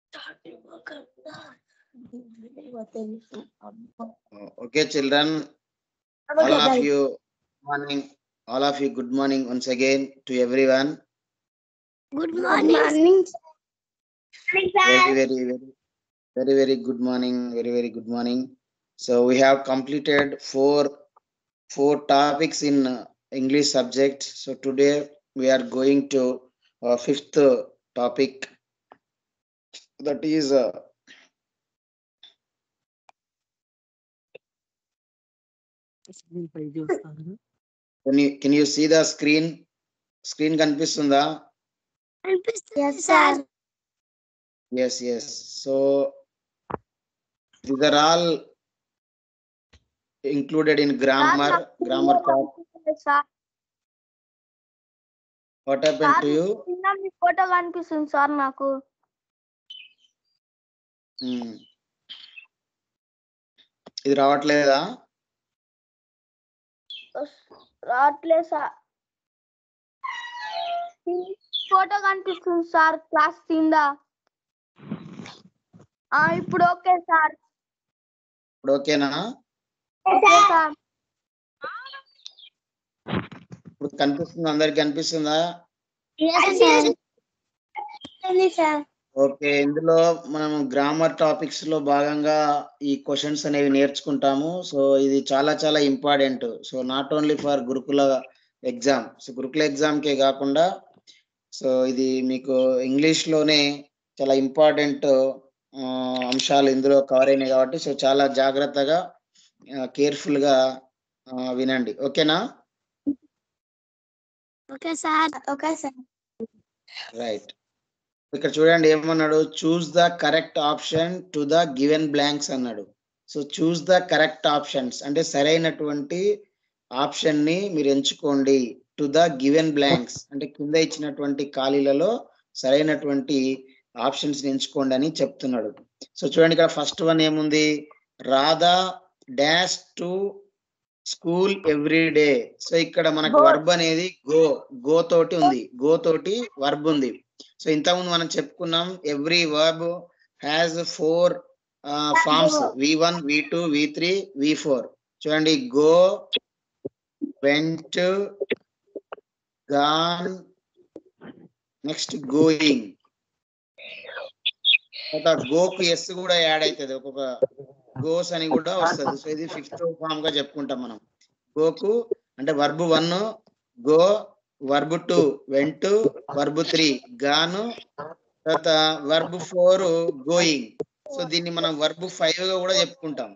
Okay, children, all of you, morning, all of you, good morning once again to everyone. Good Good morning. morning. Very, very, very, very, very good morning. Very, very good morning. So we have completed four, four topics in uh, English subject. So today we are going to uh, fifth uh, topic. That is uh, can you can you see the screen? Screen కనిపిస్తుందా Yes, sir. Yes, yes. So these are all included in grammar, grammar part. Sir What happened to you? కింద మీ photo కనిపిస్తుంది sir నాకు Hmm. ఇది రావట్లేదా రావట్లేదు sir photo కనిపిస్తుంది sir class కింద ఆ, ఇప్పుడు ఓకే సార్ ఇప్పుడు ఓకేనా ఓకే సార్ ఇప్పుడు కనిపిస్తుంది అందరికి కనిపిస్తుందా సార్ ఓకే ఇందులో మనం గ్రామర్ టాపిక్స్ లో భాగంగా ఈ క్వశ్చన్స్ అనేవి నేర్చుకుంటాము సో ఇది చాలా చాలా important so not only for Gurukula exam so Gurukula exam కే కాకుండా సో ఇది మీకు ఇంగ్లీష్ లోనే చాలా ఇంపార్టెంట్ అంశాలు ఇందులో కవర్ అయినాయి కాబట్టి సో చాలా జాగ్రత్తగా కేర్ఫుల్ గా ఆ, వినండి ఓకేనా okay sir okay sir right ఇక్కడ చూడండి ఏమన్నాడు choose the correct option to the given blanks అన్నాడు so choose the correct options అంటే సరైనటువంటి ఆప్షన్ ని మీరు ఎంచుకోండి టు ద గివెన్ బ్లాంక్స్ అంటే కింద ఇచ్చినటువంటి ఖాళీలలో సరైనటువంటి ఆప్షన్స్ ఎంచుకోండి అని చెప్తున్నాడు సో చూడండి ఇక్కడ ఫస్ట్ వన్ ఏముంది Radha dash to school every day so ఇక్కడ మనకు Go. వర్బ్ అనేది గో గో తోటి ఉంది గో తోటి వర్బ్ ఉంది సో ఇంతకుముందు మనం చెప్పుకున్నాం every verb has four forms V one V two V three V four చూడండి go went gone next going ఒక గోకు ఎస్ కూడా యాడ్ అవుతుంది ఒక్కొక్క గోస్ అని కూడా వస్తుంది సో ఇది ఫిఫ్త్ ఫామ్ గా చెప్పుకుంటాం మనం గోకు అంటే verb one go verb two went verb three gone తర్వాత వర్బ్ ఫోర్ గోయింగ్ సో దీన్ని మనం వర్బ్ ఫైవ్ గా కూడా చెప్పుకుంటాం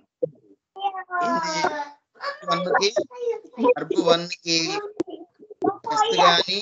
వన్ కి వర్బ్ వన్ కి ఎస్ గాని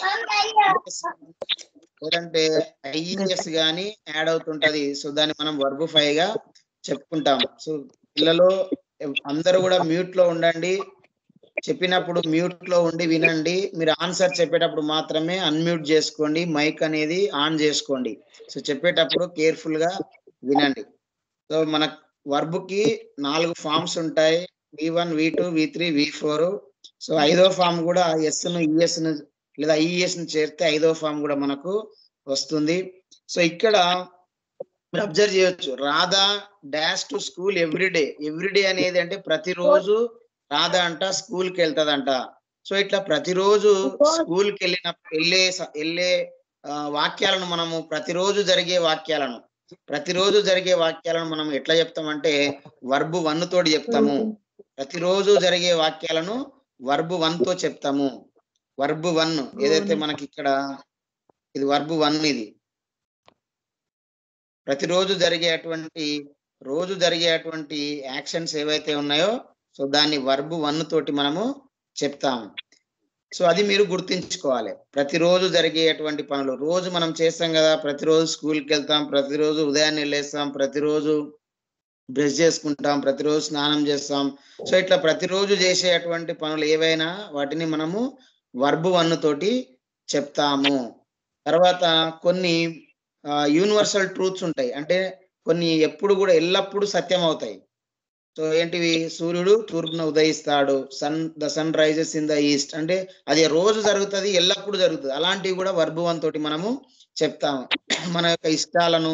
లేదంటే ఐఈఎస్ గాని యాడ్ అవుతుంటది సో దాన్ని మనం వర్బ్ ఫైవ్ గా చెప్పుకుంటాం సో పిల్లలు అందరూ కూడా మ్యూట్ లో ఉండండి చెప్పినప్పుడు మ్యూట్ లో ఉండి వినండి మీరు ఆన్సర్ చెప్పేటప్పుడు మాత్రమే అన్మ్యూట్ చేసుకోండి మైక్ అనేది ఆన్ చేసుకోండి సో చెప్పేటప్పుడు కేర్ఫుల్ గా వినండి సో మన వర్బ్ కి నాలుగు ఫామ్స్ ఉంటాయి V one V two V three V four so ఐదో ఫామ్ కూడా ఎస్ ను ఈఎస్ ను లేదా ఐఈఎస్ ను చేరితే ఐదో ఫామ్ కూడా మనకు వస్తుంది సో ఇక్కడ మీరు అబ్జర్వ్ చేయొచ్చు Radha dash to school everyday everyday అనేది అంటే ప్రతిరోజు రాధా అంట స్కూల్ కి వెళ్తదంట సో ఇట్లా ప్రతిరోజు స్కూల్ కి వెళ్ళిన వెళ్ళే స- వెళ్ళే ఆ, వాక్యాలను మనము ప్రతిరోజు జరిగే వాక్యాలను ప్రతిరోజు జరిగే వాక్యాలను మనం ఎట్లా చెప్తామంటే వర్బు వన్ తోటి చెప్తాము ప్రతిరోజు జరిగే వాక్యాలను వర్బు వన్ తో చెప్తాము వర్బు వన్ ఏదైతే మనకి ఇక్కడ ఇది వర్బు వన్ ఇది ప్రతిరోజు జరిగేటువంటి రోజు జరిగేటువంటి యాక్షన్స్ ఏవైతే ఉన్నాయో సో దాన్ని వర్బు వన్ తోటి మనము చెప్తాము సో అది మీరు గుర్తించుకోవాలి ప్రతిరోజు జరిగేటువంటి పనులు రోజు మనం చేస్తాం కదా ప్రతిరోజు స్కూల్కి వెళ్తాం ప్రతిరోజు ఉదయాన్నే లేస్తాం ప్రతిరోజు బ్రష్ చేసుకుంటాం ప్రతిరోజు స్నానం చేస్తాం సో ఇట్లా ప్రతిరోజు చేసేటువంటి పనులు ఏవైనా వాటిని మనము వర్బు వన్ తోటి చెప్తాము తర్వాత కొన్ని యూనివర్సల్ ట్రూత్స్ ఉంటాయి అంటే కొన్ని ఎప్పుడు కూడా ఎల్లప్పుడూ సత్యం అవుతాయి సో ఏంటివి సూర్యుడు తూర్పున ఉదయిస్తాడు sun the sun rises in the east అంటే అది రోజు జరుగుతుంది ఎల్లప్పుడూ జరుగుతుంది అలాంటివి కూడా వర్బు వన్ తోటి మనము చెప్తాము మన యొక్క ఇష్టాలను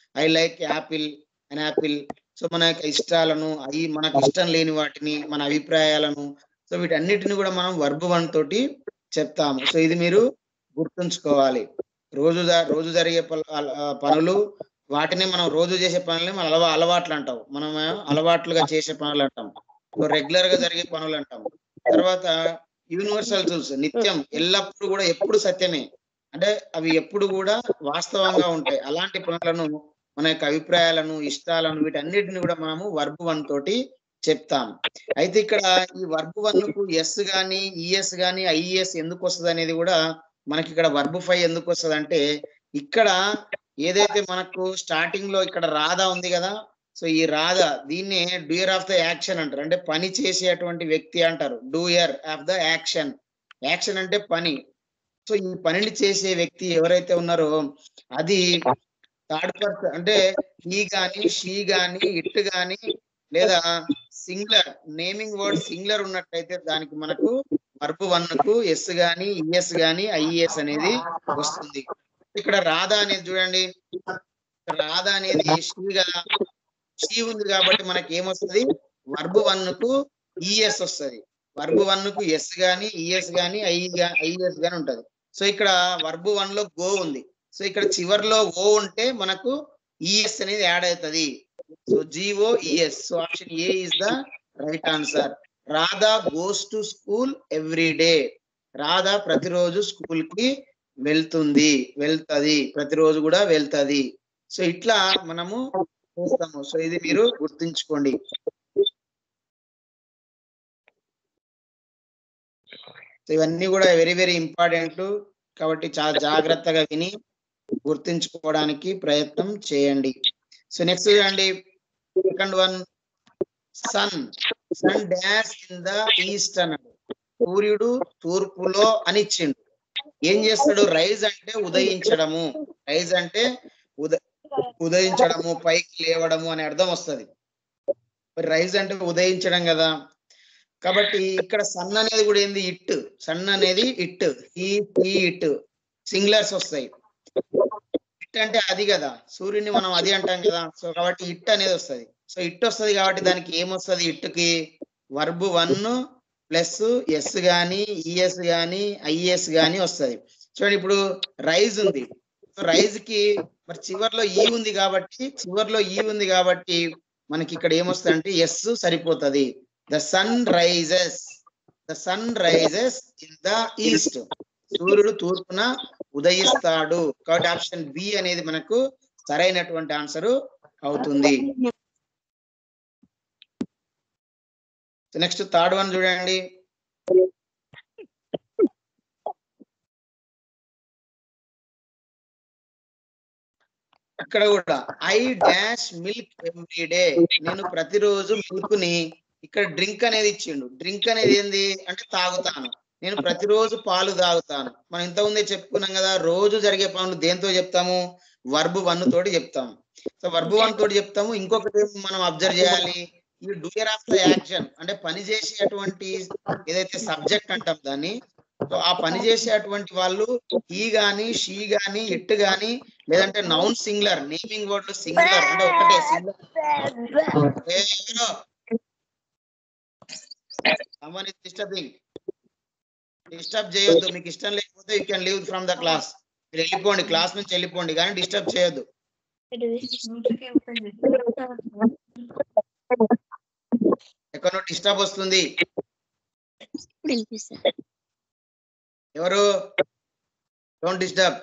I like apple and apple so మన యొక్క ఇష్టాలను అవి మనకు ఇష్టం లేని వాటిని మన అభిప్రాయాలను సో వీటన్నిటిని కూడా మనం వర్బ్ వన్ తోటి చెప్తాము సో ఇది మీరు గుర్తుంచుకోవాలి రోజు జ- రోజు జరిగే పల- అల- ఆ, పనులు వాటిని మనం రోజు చేసే పనులే మనం అలవా అలవాట్లు అంటాం మనం అలవాట్లుగా చేసే పనులు అంటాం సో రెగ్యులర్ గా జరిగే పనులు అంటాం తర్వాత యూనివర్సల్ రూల్స్ నిత్యం ఎల్లప్పుడూ కూడా ఎప్పుడు సత్యమే అంటే అవి ఎప్పుడు కూడా వాస్తవంగా ఉంటాయి అలాంటి పనులను మన యొక్క అభిప్రాయాలను ఇష్టాలను వీటన్నిటిని కూడా మనము వర్బ్ వన్ తోటి చెప్తాం అయితే ఇక్కడ ఈ వర్బ్ వన్ కు ఎస్ గాని ఈఎస్ గాని ఐఈఎస్ ఎందుకు వస్తుంది అనేది కూడా మనకి ఇక్కడ వర్బ్ ఫైవ్ ఎందుకు వస్తుంది అంటే ఇక్కడ ఏదైతే మనకు స్టార్టింగ్ లో ఇక్కడ రాధా ఉంది కదా సో ఈ రాధ దీన్ని డూయర్ ఆఫ్ ద యాక్షన్ అంటారు అంటే పని చేసేటువంటి వ్యక్తి అంటారు doer of the action action అంటే పని సో ఈ పనిని చేసే వ్యక్తి ఎవరైతే ఉన్నారో అది థర్డ్ పర్సన్ అంటే హీ గాని షీ గాని ఇట్ గాని లేదా సింగులర్ నేమింగ్ వర్డ్ సింగులర్ ఉన్నట్టయితే దానికి మనకు వర్బ్ వన్ కు ఎస్ గాని ఈఎస్ గాని ఐఈఎస్ అనేది వస్తుంది ఇక్కడ రాధ అనేది చూడండి రాధ అనేది షీగా షీ ఉంది కాబట్టి మనకి ఏమొస్తుంది వర్బ్ వన్ కు ఈఎస్ వస్తుంది వర్బ్ వన్ కు ఎస్ గాని ఈఎస్ గాని ఐ ఐఎస్ గాని ఉంటది సో ఇక్కడ వర్బ్ వన్ లో గో ఉంది సో ఇక్కడ చివర్లో ఓ ఉంటే మనకు ఈఎస్ అనేది యాడ్ అవుతుంది so GO ES so option A is the right answer Radha goes to school every day Radha ప్రతిరోజు స్కూల్ కి వెళ్తుంది వెళ్తది ప్రతిరోజు కూడా వెళ్తది సో ఇట్లా మనము చేస్తాము సో ఇది మీరు గుర్తుంచుకోండి సో ఇవన్నీ కూడా వెరీ వెరీ ఇంపార్టెంట్ కాబట్టి చాలా జాగ్రత్తగా విని గుర్తుంచుకోవడానికి ప్రయత్నం చేయండి సో నెక్స్ట్ చూడండి second one sun sun dash in the east అన్నాడు సూర్యుడు తూర్పులో అని ఇచ్చిండు ఏం చేస్తాడు రైజ్ అంటే ఉదయించడము రైజ్ అంటే ఉద ఉదయించడము పైకి లేవడము అనే అర్థం వస్తుంది రైజ్ అంటే ఉదయించడం కదా కాబట్టి ఇక్కడ సన్ అనేది కూడా ఏంది ఇట్ సన్ అనేది ఇట్ ఈ ఈ ఇట్ సింగులర్స్ వస్తాయి ఇట్ అంటే అది కదా సూర్యుని మనం అది అంటాం కదా సో కాబట్టి ఇట్ అనేది వస్తది సో ఇట్ వస్తది కాబట్టి దానికి ఏమొస్తుంది ఇట్కి వర్బ్ వన్ ప్లస్ ఎస్ గాని ఈఎస్ గాని ఐఎస్ గాని వస్తది చూడండి ఇప్పుడు రైజ్ ఉంది సో రైజ్ కి మరి చివర్లో ఈ ఉంది కాబట్టి చివర్లో ఈ ఉంది కాబట్టి మనకి ఇక్కడ ఏమొస్తుంది అంటే ఎస్ సరిపోతది the sun rises the sun rises in the east సూర్యుడు తూర్పున ఉదయిస్తాడు కాబట్టి ఆప్షన్ బి అనేది మనకు సరైనటువంటి ఆన్సర్ అవుతుంది నెక్స్ట్ థర్డ్ వన్ చూడండి ఇక్కడ కూడా I dash milk every day నేను ప్రతిరోజు మిల్క్ ని ఇక్కడ డ్రింక్ అనేది ఇచ్చిండు డ్రింక్ అనేది ఏంది అంటే తాగుతాను నేను ప్రతిరోజు పాలు తాగుతాను మనం ఇంతకుముందే చెప్పుకున్నాం కదా రోజు జరిగే పనులు దేంతో చెప్తాము వర్బ్ వన్ తోటి చెప్తాము సో వర్బ్ వన్ తోటి చెప్తాము ఇంకొకటి మనం అబ్జర్వ్ చేయాలి ఈ డూయర్ ఆఫ్ ద యాక్షన్ అంటే పని చేసేటువంటి ఏదైతే సబ్జెక్ట్ అంటాం దాన్ని సో ఆ పని చేసేటువంటి వాళ్ళు ఈ గాని షీ గాని ఇట్ గాని లేదంటే noun singular naming word singular అంటే ఒకటే singular someone is disturbing disturb చేయొద్దు మీకు ఇష్టం లేకపోతే you can leave from the class మీరు వెళ్ళిపోండి క్లాస్ నుంచి వెళ్ళిపోండి కానీ డిస్టర్బ్ చేయొద్దు ఎక్కడ డిస్టర్బ్ వస్తుంది ఇప్పుడు వినిపిస్తుంది ఎవరు డోంట్ డిస్టర్బ్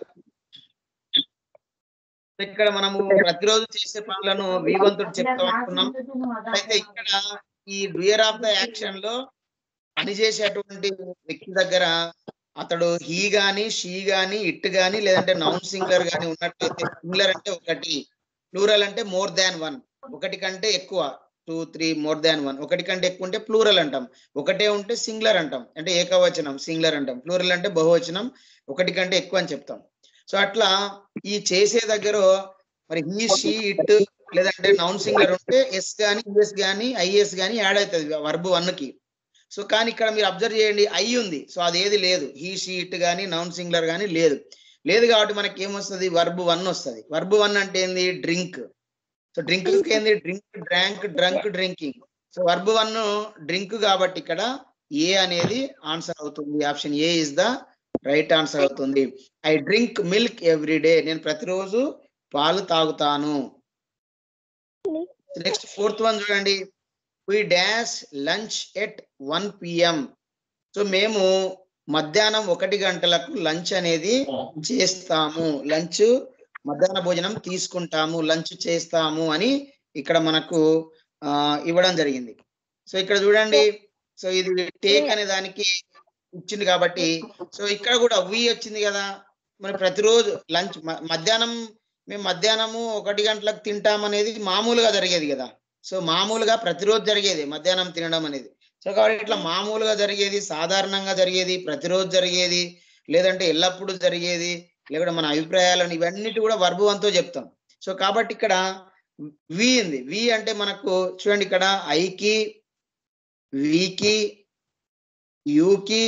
ఇక్కడ మనము ప్రతిరోజు చేసే పనులను వీవంతుడు చెప్తాం అనుకున్నాం అయితే ఇక్కడ ఈ డూయర్ ఆఫ్ ద యాక్షన్ లో పని చేసేటువంటి వ్యక్తి దగ్గర అతడు హీ గాని షీ గాని ఇట్ గాని లేదంటే నౌన్ సింగులర్ గాని ఉన్నట్లయితే సింగులర్ అంటే ఒకటి ప్లూరల్ అంటే మోర్ దాన్ వన్ ఒకటి కంటే ఎక్కువ two three more than one ఒకటి కంటే ఎక్కువ ఉంటే ప్లూరల్ అంటాం ఒకటే ఉంటే సింగులర్ అంటాం అంటే ఏకవచనం సింగులర్ అంటాం ప్లూరల్ అంటే బహువచనం ఒకటి కంటే ఎక్కువ అని చెప్తాం సో అట్లా ఈ చేసే దగ్గర మరి హీ షీ ఇట్ లేదంటే నౌన్ సింగులర్ ఉంటే ఎస్ గాని యుఎస్ గాని ఐఎస్ గాని యాడ్ అవుతుంది వర్బ్ వన్ కి సో కానీ ఇక్కడ మీరు అబ్జర్వ్ చేయండి ఐ ఉంది సో అది ఏది లేదు హీ షీ ఇట్ గాని నౌన్ సింగులర్ గాని లేదు లేదు కాబట్టి మనకి ఏమొస్తుంది వర్బ్ వన్ వస్తుంది వర్బ్ వన్ అంటే ఏంది డ్రింక్ సో డ్రింక్ ఏంది drink drank drunk drinking so verb one drink కాబట్టి ఇక్కడ ఏ అనేది ఆన్సర్ అవుతుంది option A is the right answer అవుతుంది I drink milk every day నేను ప్రతిరోజు పాలు తాగుతాను నెక్స్ట్ ఫోర్త్ వన్ చూడండి we dash lunch at one PM so మేము మధ్యాహ్నం ఒకటి గంటలకు లంచ్ అనేది చేస్తాము లంచ్ మధ్యాహ్న భోజనం తీసుకుంటాము లంచ్ చేస్తాము అని ఇక్కడ మనకు ఆ, ఇవ్వడం జరిగింది సో ఇక్కడ చూడండి సో ఇది టేక్ అనే దానికి ఇచ్చింది కాబట్టి సో ఇక్కడ కూడా వి వచ్చింది కదా మరి ప్రతిరోజు లంచ్ మధ్యాహ్నం మేము మధ్యాహ్నము ఒకటి గంటలకు తింటాం అనేది మామూలుగా జరిగేది కదా సో మామూలుగా ప్రతిరోజు జరిగేది మధ్యాహ్నం తినడం అనేది సో కాబట్టి ఇట్లా మామూలుగా జరిగేది సాధారణంగా జరిగేది ప్రతిరోజు జరిగేది లేదంటే ఎల్లప్పుడూ జరిగేది లేకుంటే మన అభిప్రాయాలను ఇవన్నిటి కూడా వర్భవంతో చెప్తాం సో కాబట్టి ఇక్కడ వి ఉంది వి అంటే మనకు చూడండి ఇక్కడ ఐకి వికి యూకి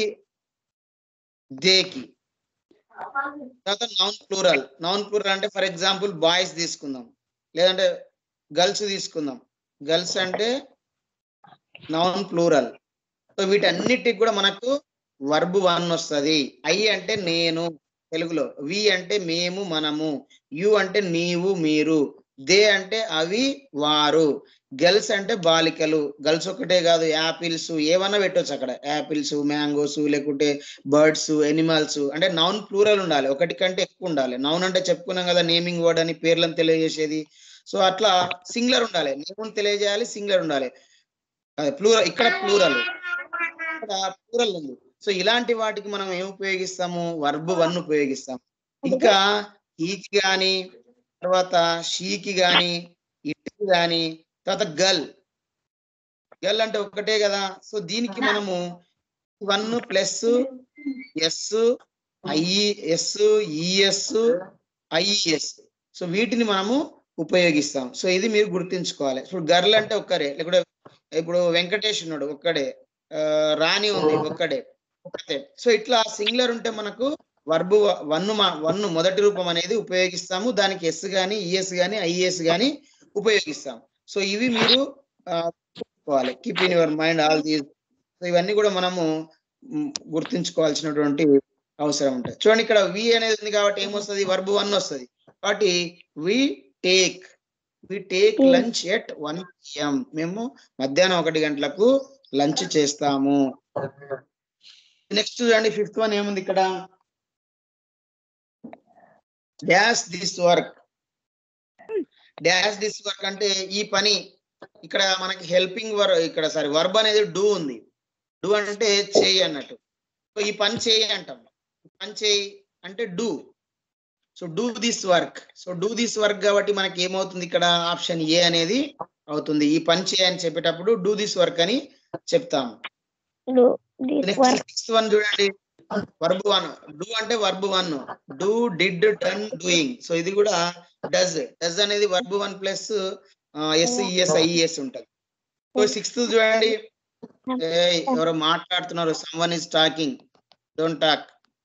దేకి తర్వాత నౌన్ ప్లూరల్ నౌన్ ప్లూరల్ అంటే ఫర్ ఎగ్జాంపుల్ బాయ్స్ తీసుకుందాం లేదంటే గర్ల్స్ తీసుకుందాం గర్ల్స్ అంటే నౌన్ ప్లూరల్ సో వీటన్నిటికి కూడా మనకు వర్బ్ వన్ వస్తది ఐ అంటే నేను తెలుగులో వి అంటే మేము మనము యు అంటే నీవు మీరు దే అంటే అవి వారు గర్ల్స్ అంటే బాలికలు గర్ల్స్ ఒకటే కాదు యాపిల్స్ ఏమన్నా పెట్టొచ్చు అక్కడ యాపిల్స్ మ్యాంగోస్ లేకుంటే బర్డ్స్ ఎనిమల్స్ అంటే నౌన్ ప్లూరల్ ఉండాలి ఒకటి కంటే ఎక్కువ ఉండాలి నౌన్ అంటే చెప్పుకున్నాం కదా నేమింగ్ వర్డ్ అని పేర్లను తెలియజేసేది సో అట్లా సింగులర్ ఉండాలి నేమ్ తెలియజేయాలి సింగులర్ ఉండాలి ప్లూరల్ ఇక్కడ ప్లూరల్ ఇక్కడ ప్లూరల్ ఉంది సో ఇలాంటి వాటికి మనం ఏం ఉపయోగిస్తాము వర్బ్ వన్ ఉపయోగిస్తాం ఇంకా ఈకి గాని తర్వాత షీకి గాని ఇటుకి గాని తర్వాత గల్ గల్ అంటే ఒకటే కదా సో దీనికి మనము one plus S I S ES IS so వీటిని మనము ఉపయోగిస్తాం సో ఇది మీరు గుర్తుంచుకోవాలి ఇప్పుడు గర్ల్ అంటే ఒక్కరే లేకుంటే ఇప్పుడు వెంకటేష్ ఉన్నాడు ఒక్కడే ఆ, రాణి ఉంది ఒక్కడే ఒకటే సో ఇట్లా సింగులర్ ఉంటే మనకు వర్బు వన్ వన్ మొదటి రూపం అనేది ఉపయోగిస్తాము దానికి ఎస్ గాని ఈఎస్ గాని ఐఎస్ గాని ఉపయోగిస్తాం సో ఇవి మీరు చూసుకోవాలి keep in your mind all these so ఇవన్నీ కూడా మనము మ్, గుర్తుంచుకోవాల్సినటువంటి అవసరం ఉంటుంది చూడండి ఇక్కడ వి అనేది ఉంది కాబట్టి ఏమొస్తుంది వర్బు వన్ వస్తుంది కాబట్టి we take we take Hmm. Lunch at one PM మేము మధ్యాహ్నం ఒకటి గంటలకు లంచ్ చేస్తాము నెక్స్ట్ చూడండి ఫిఫ్త్ వన్ ఏముంది ఇక్కడ dash this work dash this work అంటే ఈ పని ఇక్కడ మనకి హెల్పింగ్ వర్ ఇక్కడ సారీ వర్బ్ అనేది డూ ఉంది డూ అంటే చేయి అన్నట్టు సో ఈ పని చేయి అంటాం ఈ పని చేయి అంటే do so do this work so do this work కాబట్టి మనకి ఏమవుతుంది ఇక్కడ ఆప్షన్ ఏ అనేది అవుతుంది ఈ పని చేయి అని చెప్పేటప్పుడు డూ దిస్ వర్క్ అని చెప్తాము Do this next work. Sixth one చూడండి వర్బ్ వన్ డూ అంటే verb one do did done doing so ఇది కూడా డజ్ డజ్ అనేది verb one plus S ES IS ఉంటది సో సిక్స్త్ చూడండి ఏయ్, ఎవరో మాట్లాడుతున్నారు someone is talking don't talk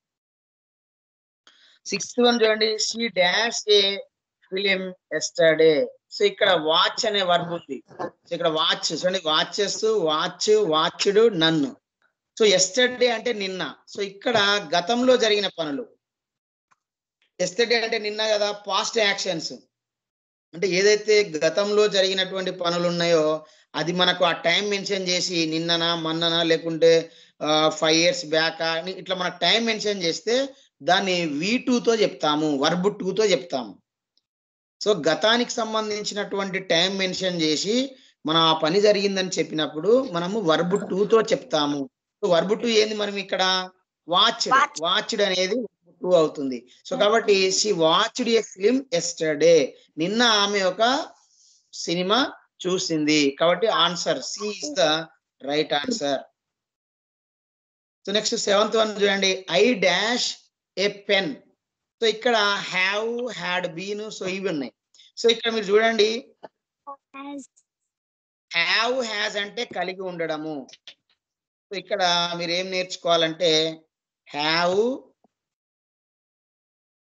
sixth one చూడండి she dash a film yesterday so ఇక్కడ వాచ్ అనే వర్బ్ ఉంది సో ఇక్కడ వాచ్ చూడండి వాచెస్ వాచ్ వాచ్డ్ నన్ను సో ఎస్టర్డే అంటే నిన్న సో ఇక్కడ గతంలో జరిగిన పనులు ఎస్టర్డే అంటే నిన్న కదా పాస్ట్ యాక్షన్స్ అంటే ఏదైతే గతంలో జరిగినటువంటి పనులు ఉన్నాయో అది మనకు ఆ టైం మెన్షన్ చేసి నిన్ననా మొన్ననా లేకుంటే ఫైవ్ ఇయర్స్ బ్యాక్ అని ఇట్లా మనకు టైం మెన్షన్ చేస్తే దాన్ని వి తో చెప్తాము వర్బ్ తో చెప్తాము సో గతానికి సంబంధించినటువంటి టైం మెన్షన్ చేసి మనం ఆ పని జరిగిందని చెప్పినప్పుడు మనము వర్బ్ తో చెప్తాము సో వర్బ్ టూ ఏంది మనం ఇక్కడ వాచ్ Watch. వాచ్డ్ అనేది టూ అవుతుంది సో కాబట్టి she watched a film yesterday నిన్న ఆమె ఒక సినిమా చూసింది కాబట్టి answer C is the right answer so next seventh one చూడండి I dash a pen so ఇక్కడ హ్యావ్ హ్యాడ్ బీన్ సో ఇవి ఉన్నాయి సో ఇక్కడ మీరు చూడండి Has హ్యావ్ హ్యాజ్ అంటే కలిగి ఉండడము సో ఇక్కడ మీరు ఏం నేర్చుకోవాలంటే హ్యావ్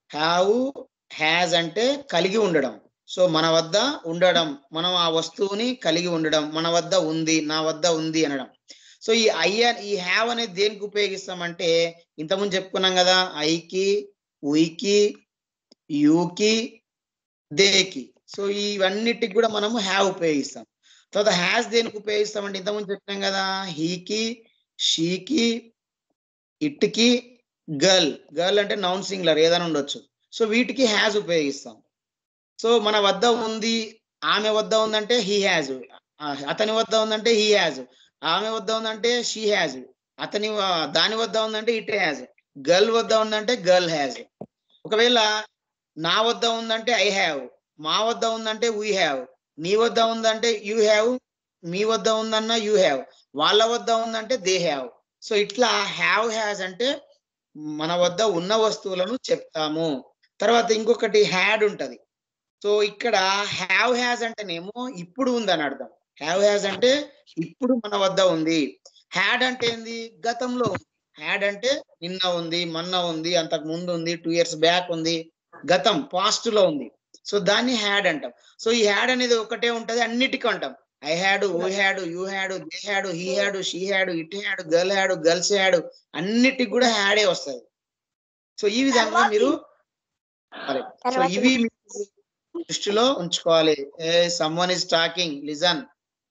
హ్యావ్ హ్యాజ్ అంటే కలిగి ఉండడం సో మన వద్ద ఉండడం మనం ఆ వస్తువుని కలిగి ఉండడం మన వద్ద ఉంది నా వద్ద ఉంది అనడం సో ఈ ఐ అన్- ఈ హ్యావ్ అనేది దేనికి ఉపయోగిస్తామంటే ఇంతకుముందు చెప్పుకున్నాం కదా ఐకి ఉయికి యూకి దేకి సో ఇవన్నిటికి కూడా మనము హ్యావ్ ఉపయోగిస్తాం తర్వాత హ్యాస్ దేనికి ఉపయోగిస్తామంటే ఇంతకుముందు చెప్పినాం కదా హీకి షీకి ఇట్కి గర్ల్ గర్ల్ అంటే నౌన్ సింగులర్ ఏదైనా ఉండొచ్చు సో వీటికి హ్యాజ్ ఉపయోగిస్తాం సో మన వద్ద ఉంది ఆమె వద్ద ఉందంటే హీ హ్యాజ్ అతని వద్ద ఉందంటే హీ హ్యాజ్ ఆమె వద్ద ఉందంటే షీ హ్యాజ్ అతని వ- దాని వద్ద ఉందంటే ఇట్ హ్యాజ్ గర్ల్ వద్ద ఉందంటే గర్ల్ హ్యాజ్ ఒకవేళ నా వద్ద ఉందంటే ఐ హ్యావ్ మా వద్ద ఉందంటే వీ హ్యావ్ నీ వద్ద ఉందంటే యూ హ్యావ్ మీ వద్ద ఉందన్న యూ హ్యావ్ వాళ్ళ వద్ద ఉందంటే దే హ్యావ్ సో ఇట్లా హ్యావ్ హ్యాజ్ అంటే మన వద్ద ఉన్న వస్తువులను చెప్తాము తర్వాత ఇంకొకటి హ్యాడ్ ఉంటది సో ఇక్కడ హ్యావ్ హ్యాజ్ అంటేనేమో ఇప్పుడు ఉందని అర్థం హ్యావ్ హ్యాజ్ అంటే ఇప్పుడు మన వద్ద ఉంది హ్యాడ్ అంటే ఏంది గతంలో ఉంది హ్యాడ్ అంటే నిన్న ఉంది మొన్న ఉంది అంతకు ముందు ఉంది టూ ఇయర్స్ బ్యాక్ ఉంది గతం పాస్ట్ లో ఉంది సో దాన్ని హ్యాడ్ అంటాం సో ఈ హ్యాడ్ అనేది ఒకటే ఉంటది అన్నిటికీ అంటాం I had oh had you had they had he had she had it had girl had girls had అన్నిటికి కూడా హ్యాడే వస్తుంది సో ఈ విధంగా మీరు సరే సో ఇవి మీరు దృష్టిలో ఉంచుకోవాలి hey someone is talking listen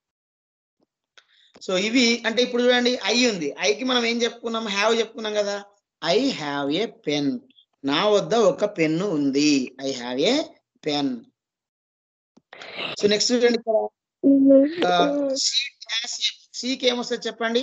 so ఇవి అంటే ఇప్పుడు చూడండి ఐ ఉంది ఐకి మనం ఏం చెప్పుకున్నాం హ్యావ్ చెప్పుకున్నాం కదా ఐ హ్యావ్ ఏ పెన్ నా వద్ద ఒక పెన్ను ఉంది I have a pen so next చూడండి ఇక్కడ సీకి ఏమొస్తుంది చెప్పండి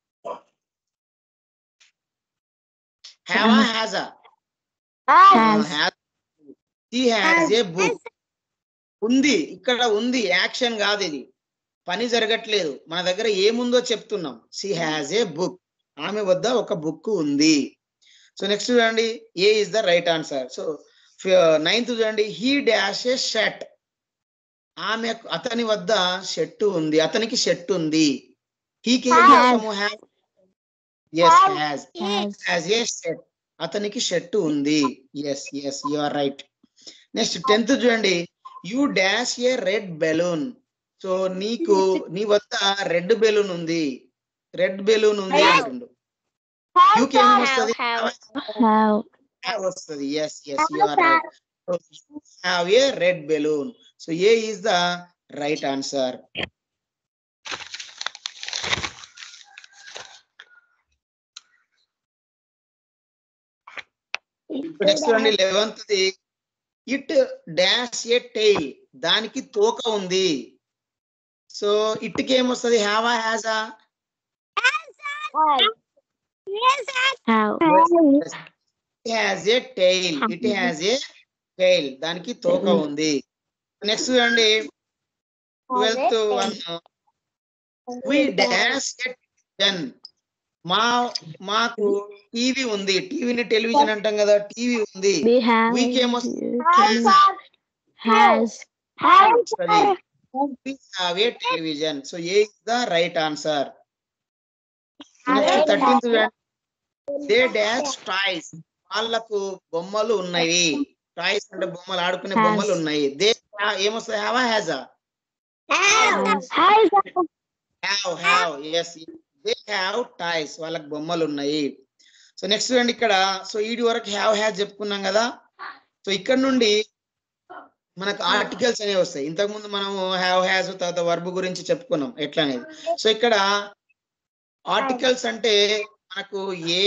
హ్యావా హ్యాజా Has. He has a book ఉంది ఇక్కడ ఉంది యాక్షన్ కాదు ఇది పని జరగట్లేదు మన దగ్గర ఏముందో చెప్తున్నాం సి హ్యాజ్ ఏ బుక్ ఆమె వద్ద ఒక బుక్ ఉంది సో నెక్స్ట్ చూడండి A is the right answer so ninth చూడండి హీ డాష్ ఏ షర్ట్ ఆమె అతని వద్ద షర్ట్ ఉంది అతనికి షర్ట్ ఉంది హీకి ఏం Has. చేస్తాము have yes has Has. Has a shirt అతనికి షర్ట్ ఉంది yes yes you are right next tenth చూడండి you dash a red balloon so నీకు నీ వద్ద రెడ్ బెలూన్ ఉంది రెడ్ బెలూన్ ఉంది అంటుండు యూకి ఏం వస్తుంది Have. హ్యావ్ వస్తుంది yes yes you are right so have a red balloon so A is the right answer next చూడండి eleventh the it dash a tail దానికి తోక ఉంది సో ఇట్కి ఏమొస్తుంది హ్యావా హ్యాజా Have. Has a tail it has a tail దానికి తోక ఉంది నెక్స్ట్ చూడండి twelfth one we dash a ten మా మాకు టీవీ ఉంది టీవీని టెలివిజన్ అంటాం కదా టీవీ ఉంది We have. వీక్ ఏమొస్తుంది Has. వస్తుంది we have a television so a is the right answer next thirteenth they dash toys వాళ్ళకు బొమ్మలు ఉన్నాయి టాయ్స్ అంటే బొమ్మలు ఆడుకునే Has. బొమ్మలు ఉన్నాయి దే ఏమొస్తుంది హ్యావా హ్యాజా Has. Have have yes they have toys వాళ్ళకి బొమ్మలు ఉన్నాయి సో నెక్స్ట్ చూడండి ఇక్కడ సో ఈడి వరకు హ్యావ్ హ్యావ్ చెప్పుకున్నాం కదా సో ఇక్కడ నుండి మనకు ఆర్టికల్స్ అనేవి వస్తాయి ఇంతకు ముందు మనము హ్యావ్ హ్యాస్ తర్వాత వర్బ్ గురించి చెప్పుకున్నాం ఎట్లా అనేది సో ఇక్కడ ఆర్టికల్స్ అంటే మనకు ఏ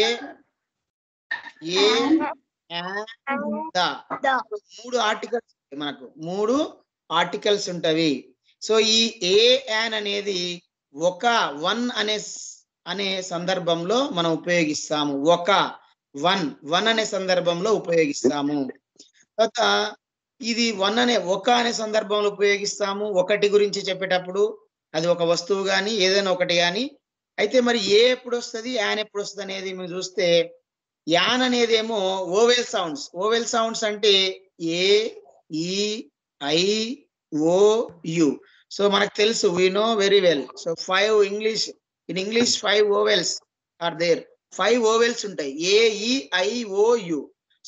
ఏ and the. మూడు ఆర్టికల్స్ మనకు మూడు ఆర్టికల్స్ ఉంటవి సో ఈ ఏ యాన్ అనేది ఒక వన్ అనే స్- అనే సందర్భంలో మనం ఉపయోగిస్తాము ఒక వన్ వన్ అనే సందర్భంలో ఉపయోగిస్తాము తర్వాత ఇది వన్ అనే ఒక అనే సందర్భంలో ఉపయోగిస్తాము ఒకటి గురించి చెప్పేటప్పుడు అది ఒక వస్తువు గాని ఏదైనా ఒకటి గాని అయితే మరి ఏ ఎప్పుడు వస్తుంది యాన్ ఎప్పుడు వస్తుంది అనేది మీరు చూస్తే యాన్ అనేది ఏమో ఓవెల్ సౌండ్స్ ఓవెల్ సౌండ్స్ అంటే ఏ E I O U so మనకు తెలుసు we know very well so five English in English five vowels are there five vowels ఉంటాయి A E I O U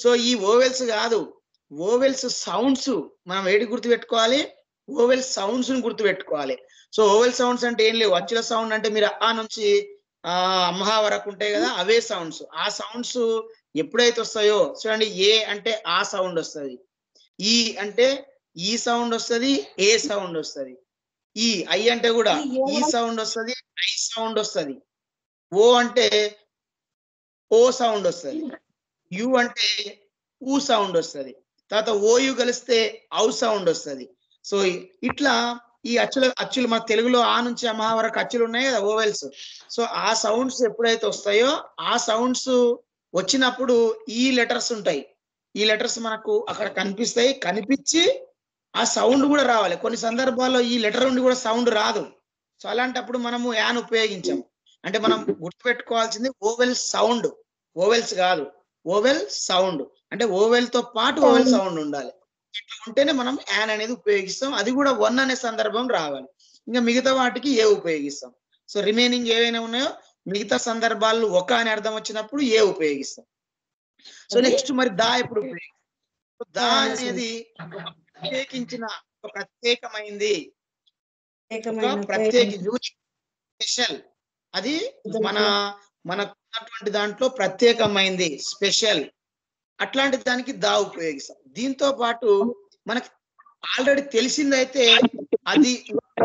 so ఈ vowels కాదు vowels sounds మనం ఏడి గుర్తు పెట్టుకోవాలి ఓవెల్ సౌండ్స్ ని గుర్తు పెట్టుకోవాలి సో ఓవెల్ సౌండ్స్ అంటే ఏం లేవు అచ్చుల సౌండ్ అంటే మీరు ఆ నుంచి ఆ అమ్మహా వరకు ఉంటాయి కదా అవే సౌండ్స్ ఆ సౌండ్స్ ఎప్పుడైతే వస్తాయో చూడండి ఏ అంటే ఆ సౌండ్ వస్తుంది ఈ అంటే ఈ సౌండ్ వస్తుంది ఏ సౌండ్ వస్తుంది ఈ ఐ అంటే కూడా ఈ సౌండ్ వస్తుంది ఐ సౌండ్ వస్తుంది ఓ అంటే ఓ సౌండ్ వస్తుంది యు అంటే ఊ సౌండ్ వస్తుంది తర్వాత ఓయు కలిస్తే ఔ సౌండ్ వస్తుంది సో ఇట్లా ఈ అచ్చుల అచ్చులు మన తెలుగులో ఆ నుంచి అమహా వరకు అచ్చులు ఉన్నాయి కదా ఓవెల్స్ సో ఆ సౌండ్స్ ఎప్పుడైతే వస్తాయో ఆ సౌండ్స్ వచ్చినప్పుడు ఈ లెటర్స్ ఉంటాయి ఈ లెటర్స్ మనకు అక్కడ కనిపిస్తాయి కనిపించి ఆ సౌండ్ కూడా రావాలి కొన్ని సందర్భాల్లో ఈ లెటర్ నుండి కూడా సౌండ్ రాదు సో అలాంటప్పుడు మనము యాన్ ఉపయోగించాం అంటే మనం గుర్తుపెట్టుకోవాల్సింది ఓవెల్ సౌండ్ ఓవెల్స్ కాదు ఓవెల్ సౌండ్ అంటే ఓవెల్ తో పాటు ఓవెల్ సౌండ్ ఉండాలి ఇట్లా ఉంటేనే మనం యాన్ అనేది ఉపయోగిస్తాం అది కూడా వన్ అనే సందర్భం రావాలి ఇంకా మిగతా వాటికి ఏ ఉపయోగిస్తాం సో రిమైనింగ్ ఏవైనా ఉన్నాయో మిగతా సందర్భాల్లో ఒక అని అర్థం వచ్చినప్పుడు ఏ ఉపయోగిస్తాం సో నెక్స్ట్ మరి దా ఎప్పుడు ఉపయోగిస్తాం సో దా అనేది ఒక ప్రత్యేకించిన ఒక ప్రత్యేకమైంది ఒక ప్రత్యేక యూనిక్ స్పెషల్ అది మన మనకు ఉన్నటువంటి దాంట్లో ప్రత్యేకమైంది స్పెషల్ అట్లాంటి దానికి దా ఉపయోగిస్తాం దీంతో పాటు మనకు ఆల్రెడీ తెలిసిందైతే అది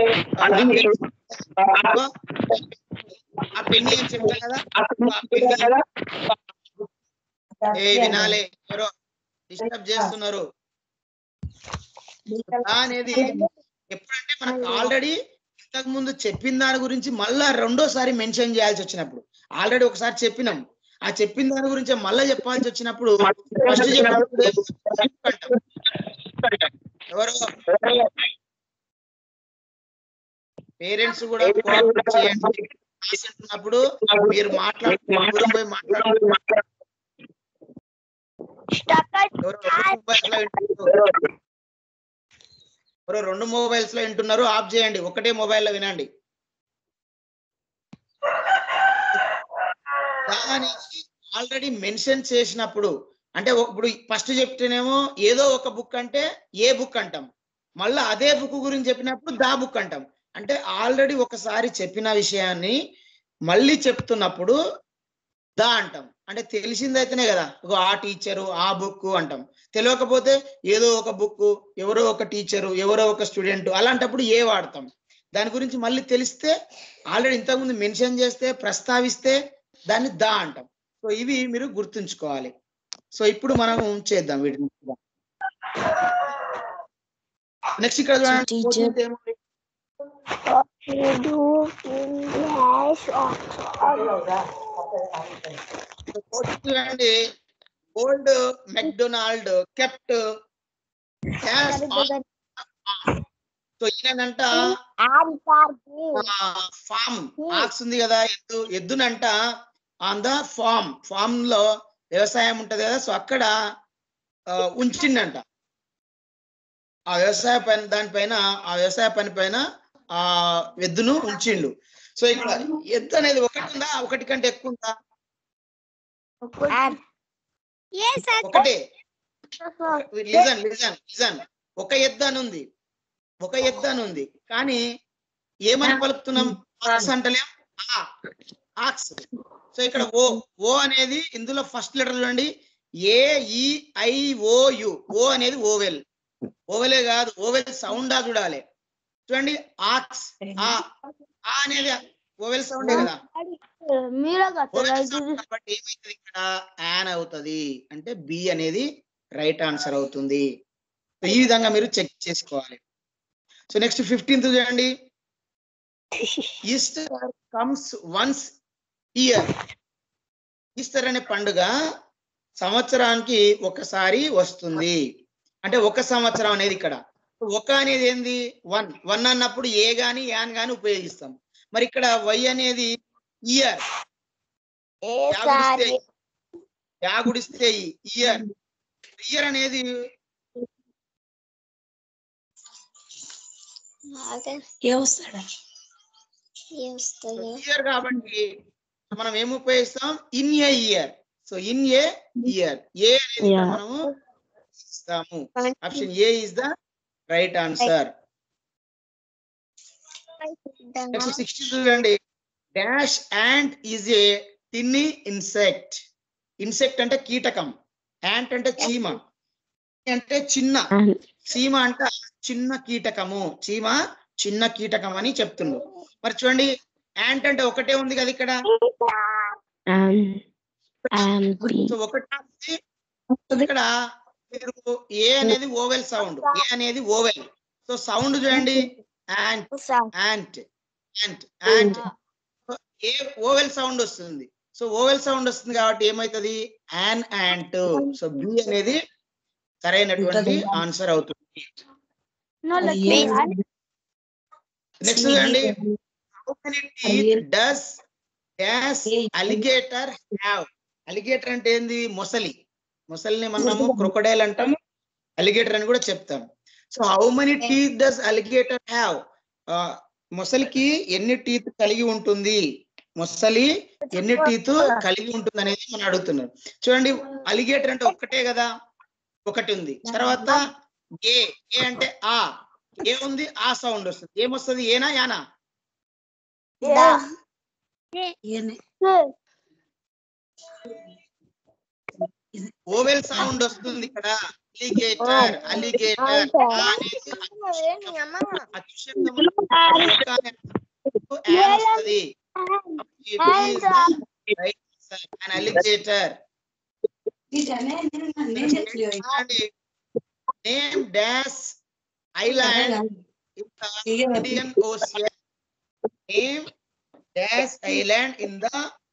ఆ పెన్ని అని చెప్పాను కదా ఆ పెన్ని ఏ వినాలే ఎవరో డిస్టర్బ్ చేస్తున్నారు దా అనేది ఎప్పుడంటే మనకు ఆల్రెడీ ఇంతకు ముందు చెప్పిన దాని గురించి మళ్ళా రెండోసారి మెన్షన్ చేయాల్సి వచ్చినప్పుడు ఆల్రెడీ ఒకసారి చెప్పినాం ఆ చెప్పిన దాని గురించి మళ్ళా చెప్పాల్సి వచ్చినప్పుడు ఫస్ట్ చెప్పినప్పుడు అంటాం. ఎవరో పేరెంట్స్ కూడా కోఆపరేట్ చేయండి క్లాస్ వింటున్నప్పుడు మీరు మాట్లాడు దూరం పోయి మాట్లాడు ఎవరో రెండు మొబైల్స్ లో వింటున్నారు ఎవరో రెండు మొబైల్స్ లో వింటున్నారు ఆఫ్ చేయండి ఒకటే మొబైల్ లో వినండి దాని ఆల్రెడీ మెన్షన్ చేసినప్పుడు అంటే ఒక- ఇప్పుడు ఫస్ట్ చెప్తేనేమో ఏదో ఒక బుక్ అంటే ఏ బుక్ అంటాం మళ్ళీ అదే బుక్ గురించి చెప్పినప్పుడు దా బుక్ అంటాం అంటే ఆల్రెడీ ఒకసారి చెప్పిన విషయాన్ని మళ్ళీ చెప్తున్నప్పుడు దా అంటాం అంటే తెలిసిందైతేనే కదా ఇగో ఆ టీచరు ఆ బుక్ అంటాం తెలియకపోతే ఏదో ఒక బుక్ ఎవరో ఒక టీచరు ఎవరో ఒక స్టూడెంట్ అలాంటప్పుడు ఏ వాడతాం దాని గురించి మళ్ళీ తెలిస్తే ఆల్రెడీ ఇంతకుముందు మెన్షన్ చేస్తే ప్రస్తావిస్తే దాన్ని దా అంటాం సో ఇవి మీరు గుర్తుంచుకోవాలి సో ఇప్పుడు మనం చేద్దాం వీటిని నెక్స్ట్ ఇక్కడ చూడండి Teacher. 14th ఏముంది? చూడండి ఓల్డ్ మెక్డొనాల్డ్ కెప్ట్ సో ఈయనంట ఫామ్ ఆక్స్ ఉంది కదా ఎద్దు ఎద్దునంట ఆన్ ద ఫామ్ ఫామ్ లో వ్యవసాయం ఉంటది కదా సో అక్కడ ఆ, ఉంచిండంట ఆ వ్యవసాయ పని దానిపైన ఆ వ్యవసాయ పని పైన ఆ ఎద్దును ఉంచిండు సో ఇక్కడ ఎద్దు అనేది ఒకటి ఉందా ఒకటి కంటే ఎక్కువ ఉందా ఒకటే లిజన్ లిజన్ లిజన్ ఒక ఎద్దు అని ఉంది ఒక ఎద్దు అని ఉంది కానీ ఏమని పలుకుతున్నాం ఆక్స్ అంటలేం ఆ, ఆక్స్ సో ఇక్కడ ఓ ఓ అనేది ఇందులో ఫస్ట్ లెటర్ చూడండి ఏ ఈ ఐ ఓ యు ఓ అనేది ఓవెల్ ఓవెలే కాదు ఓవెల్ సౌండా చూడాలి చూడండి ఆక్స్ ఆ ఆ అనేది ఓవెల్ సౌండే కదా మీరే ఓవెల్ కదా సౌండ్ కాబట్టి ఏమైతుంది ఇక్కడ యాన్ అవుతుంది అంటే బి అనేది రైట్ ఆన్సర్ అవుతుంది సో ఈ విధంగా మీరు చెక్ చేసుకోవాలి సో నెక్స్ట్ ఫిఫ్టీన్త్ చూడండి Easter comes once year Easter అనే పండుగ సంవత్సరానికి ఒకసారి వస్తుంది అంటే ఒక సంవత్సరం అనేది ఇక్కడ ఒక అనేది ఏంది వన్ వన్ అన్నప్పుడు ఏ గాని యాన్ గాని ఉపయోగిస్తాం మరి ఇక్కడ వై అనేది ఇయర్ యాగుడిస్తే యాగుడిస్తే ఇయర్ ఇయర్ అనేది ఏ వస్తాడా ఇయర్ కాబట్టి మనం ఏం ఉపయోగిస్తాం in a year so in a year a అనేది ఇక్కడ Yeah. మనము ఇస్తాము option A is the right answer next sixteen చూడండి dash ant is a tiny insect insect అంటే కీటకం యాంట్ అంటే చీమ అంటే చిన్న and చీమ అంటే చిన్న కీటకము చీమ చిన్న కీటకం అని చెప్తుండ్రు మరి చూడండి యాంట్ అంటే ఒకటే ఉంది కదా ఇక్కడ and and B సో ఒకటే ఉంది. ఇక్కడ మీరు ఏ అనేది ఓవెల్ సౌండ్ ఏ అనేది ఓవెల్ సో సౌండ్ చూడండి ant ant ant ant A vowel sound వస్తుంది సో ఓవెల్ సౌండ్ వస్తుంది కాబట్టి ఏమైతుంది యాన్ యాంట్ సో బి అనేది సరైనటువంటి ఆన్సర్ అవుతుంది No, like ఏ నెక్స్ట్ చూడండి how many teeth does dash alligator have alligator అంటే ఏంది మొసలి మొసలిని మనము క్రొకడైల్ అంటాం అలిగేటర్ అని కూడా చెప్తాం so how many teeth does alligator have మొసలికి ఎన్ని టీత్ కలిగి ఉంటుంది మొసలి ఎన్ని టీత్ కలిగి ఉంటుంది అనేది మనం అడుగుతున్నారు చూడండి అలిగేటర్ అంటే ఒక్కటే కదా ఒకటి ఉంది తర్వాత ఏ ఏ అంటే ఆ ఏ ఉంది ఆ సౌండ్ వస్తుంది ఏమొస్తుంది ఏనా యానా ఏనే ఓవెల్ సౌండ్ వస్తుంది ఇక్కడ అలిగేటర్ అలిగేటర్ అనేది అక్షరములు యాన్ వస్తుంది an alligator name dash island in the Indian Ocean name dash island in the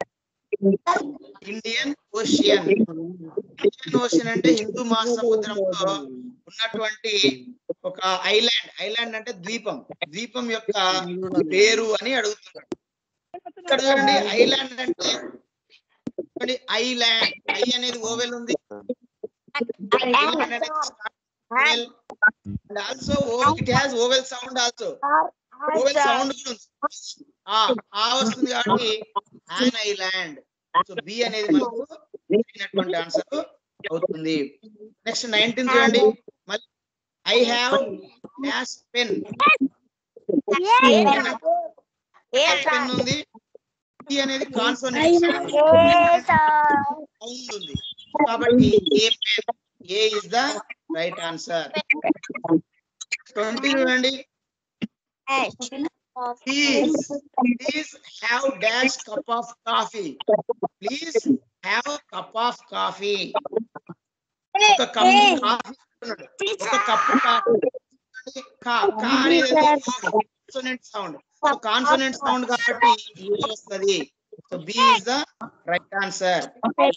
Indian Ocean Indian Ocean అంటే హిందూ మహాసముద్రంలో ఉన్నటువంటి ఒక ఐలాండ్ ఐలాండ్ అంటే ద్వీపం ద్వీపం యొక్క పేరు అని అడుగుతున్నాడు ఇక్కడ చూడండి ఐలాండ్ అంటే చూడండి ఐలాండ్ ఐ అనేది ఓవెల్ ఉంది and also it has vowel sound also vowel sound కూడా ఉంది ఆ ఆ వస్తుంది కాబట్టి యాన్ ఐలాండ్ సో బి అనేది మనకు సరైనటువంటి ఆన్సర్ అవుతుంది నెక్స్ట్ నైన్టీన్ చూడండి మళ్ళీ I have dash pen pen ఉంది బి అనేది కాన్సోనెంట్ సౌండ్ ఉంది కాబట్టి a pen A is the right answer twenty చూడండి please please have dash cup of coffee please have a cup of coffee ఒక cup coffee ఒక cup coffee కా కా అనేది కాన్సోనెంట్ సౌండ్ కాన్సోనెంట్ సౌండ్ కాబట్టి A వస్తుంది so B is the right answer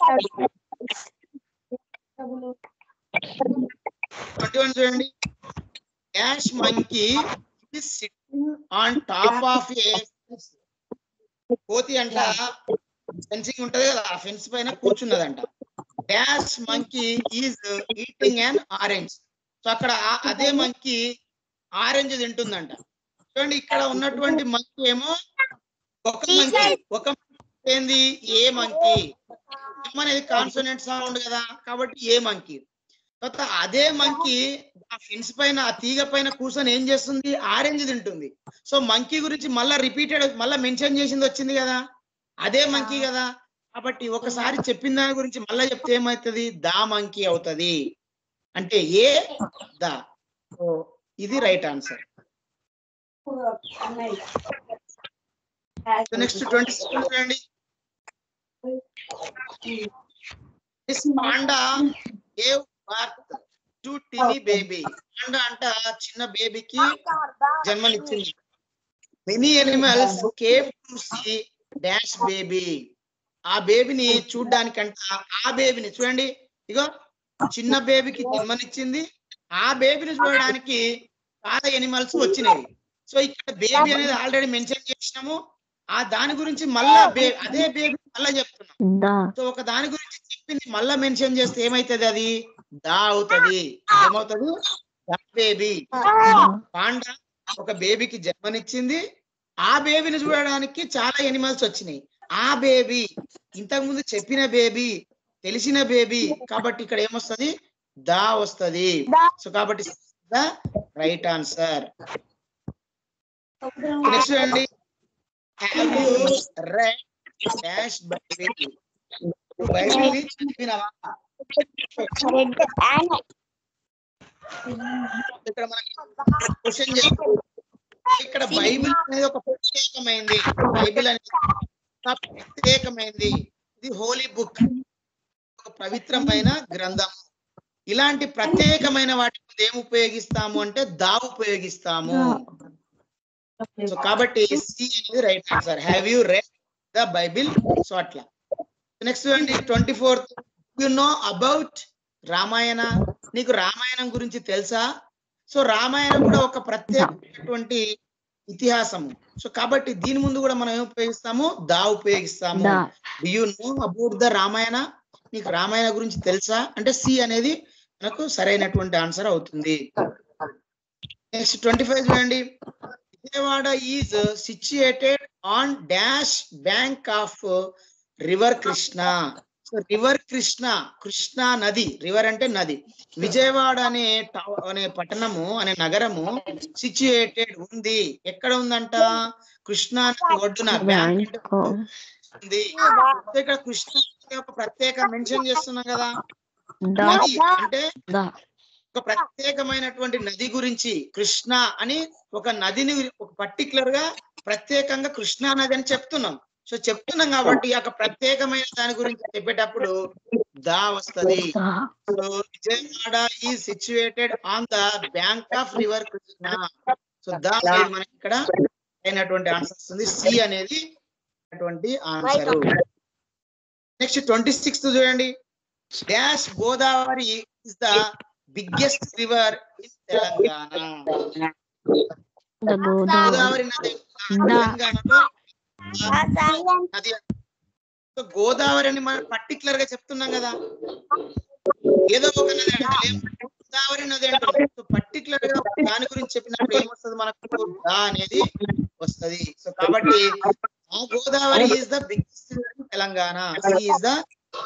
twenty one చూడండి dash monkey sitting on top of a కోతి అంట ఫెన్సింగ్ ఉంటది కదా ఆ ఫెన్స్ పైన కూర్చున్నదంట dash monkey is eating an orange so అక్కడ ఆ- అదే మంకీ ఆరెంజ్ తింటుందంట చూడండి ఇక్కడ ఉన్నటువంటి మంకీ ఏమో ఒక మంకీ ఒక monkey ఏంది ఏ మంకీ ఎం అనేది కాన్సోనెంట్ సౌండ్ కదా కాబట్టి ఏ మంకీ తర్వాత అదే మంకీ ఆ ఫెన్స్ పైన ఆ తీగ పైన కూర్చొని ఏం చేస్తుంది ఆరెంజ్ తింటుంది సో మంకీ గురించి మళ్ళా రిపీటెడ్ మళ్ళా మెన్షన్ చేసింది వచ్చింది కదా అదే మంకీ కదా కాబట్టి ఒకసారి చెప్పిన దాని గురించి మళ్ళా చెప్తే ఏమవుతుంది దా మంకీ అవుతది అంటే ఏ దా సో ఇది right answer next twenty seven చూడండి this panda gave birth to tiny baby panda అంట చిన్న బేబీకి జన్మనిచ్చింది many animals came to see dash baby ఆ బేబీని చూడ్డానికంట ఆ బేబీని చూడండి ఇగో చిన్న బేబీకి జన్మనిచ్చింది ఆ బేబీని చూడడానికి చాలా ఎనిమల్స్ వచ్చినాయి సో ఇక్కడ బేబీ అనేది ఆల్రెడీ మెన్షన్ చేసినాము ఆ దాని గురించి మళ్ళా బే- అదే బేబీ మళ్ళా చెప్తున్నాం the సో ఒక దాని గురించి చెప్పింది మళ్ళా మెన్షన్ చేస్తే ఏమైతది అది దా అవుతది ఏమవుతది దా బేబీ పాండా ఒక బేబీకి జన్మనిచ్చింది ఆ బేబీని చూడడానికి చాలా ఎనిమల్స్ వచ్చినాయి ఆ బేబీ ఇంతకు ముందు చెప్పిన బేబీ తెలిసిన బేబీ కాబట్టి ఇక్కడ ఏమొస్తది దా వస్తది సో కాబట్టి ద రైట్ ఆన్సర్ నెక్స్ట్ అండి have you read dash Bible Bible ని చదివినవా రెడ్ అండ్ ఇక్కడ మనకి క్వశ్చన్ చేస్తాం ఇక్కడ బైబిల్ అనేది ఒక ప్రత్యేకమైంది బైబిల్ అనేది ఒక ప్రత్యేకమైంది ఇది హోలీ బుక్ ఒక పవిత్రమైన గ్రంథం ఇలాంటి ప్రత్యేకమైన వాటి మీద ఏం ఉపయోగిస్తాము అంటే దా ఉపయోగిస్తాము సో కాబట్టి సి అనేది right answer have you read the Bible so అట్లా నెక్స్ట్ అండి twenty fourth you know about Ramayana నీకు రామాయణం గురించి తెలుసా సో రామాయణం కూడా ఒక ప్రత్యేకమైనటువంటి ఇతిహాసము సో కాబట్టి దీని ముందు కూడా మనం ఏం ఉపయోగిస్తాము దా ఉపయోగిస్తాము the you know about the Ramayana నీకు రామాయణ గురించి తెలుసా అంటే సి అనేది మనకు సరైనటువంటి ఆన్సర్ అవుతుంది నెక్స్ట్ ట్వంటీ ఫైవ్ చూడండి Vijayawada is situated on dash bank of river Krishna so river Krishna Krishna నది రివర్ అంటే నది విజయవాడ అనే టవ- అనే పట్టణము అనే నగరము సిచ్యుయేటెడ్ ఉంది ఎక్కడ ఉందంట కృష్ణా నది ఒడ్డున బ్యాంక్ అంటే బ్యాంక్ ఉంది సో ఇక్కడ కృష్ణ నది ఒక ప్రత్యేక మెన్షన్ చేస్తున్నాం కదా దా నది అంటే దా ఒక ప్రత్యేకమైనటువంటి నది గురించి కృష్ణ అని ఒక నదిని ఒక పర్టికులర్ గా ప్రత్యేకంగా కృష్ణా నది అని చెప్తున్నాం సో చెప్తున్నాం కాబట్టి ఒక ప్రత్యేకమైన దాని గురించి చెప్పేటప్పుడు దా వస్తది దా so Vijayawada is situated on the bank of river Krishna so the అనేది మనకి ఇక్కడ అయినటువంటి ఆన్సర్ వస్తుంది సి అనేది అటువంటి ఆన్సర్ నెక్స్ట్ ట్వంటీ సిక్స్త్ చూడండి dash Godavari is the biggest river in Telangana the Godavari Godavari నది తెలంగాణలో నది సో గోదావరి అని మనం పర్టికులర్ గా చెప్తున్నాం కదా ఏదో ఒక నది అంటే గోదావరి నది అంటే సో పర్టికులర్ గా దాని గురించి చెప్పినప్పుడు ఏమొస్తుంది మనకు దా అనేది వస్తది సో కాబట్టి ఆ Godavari is the biggest Telangana is the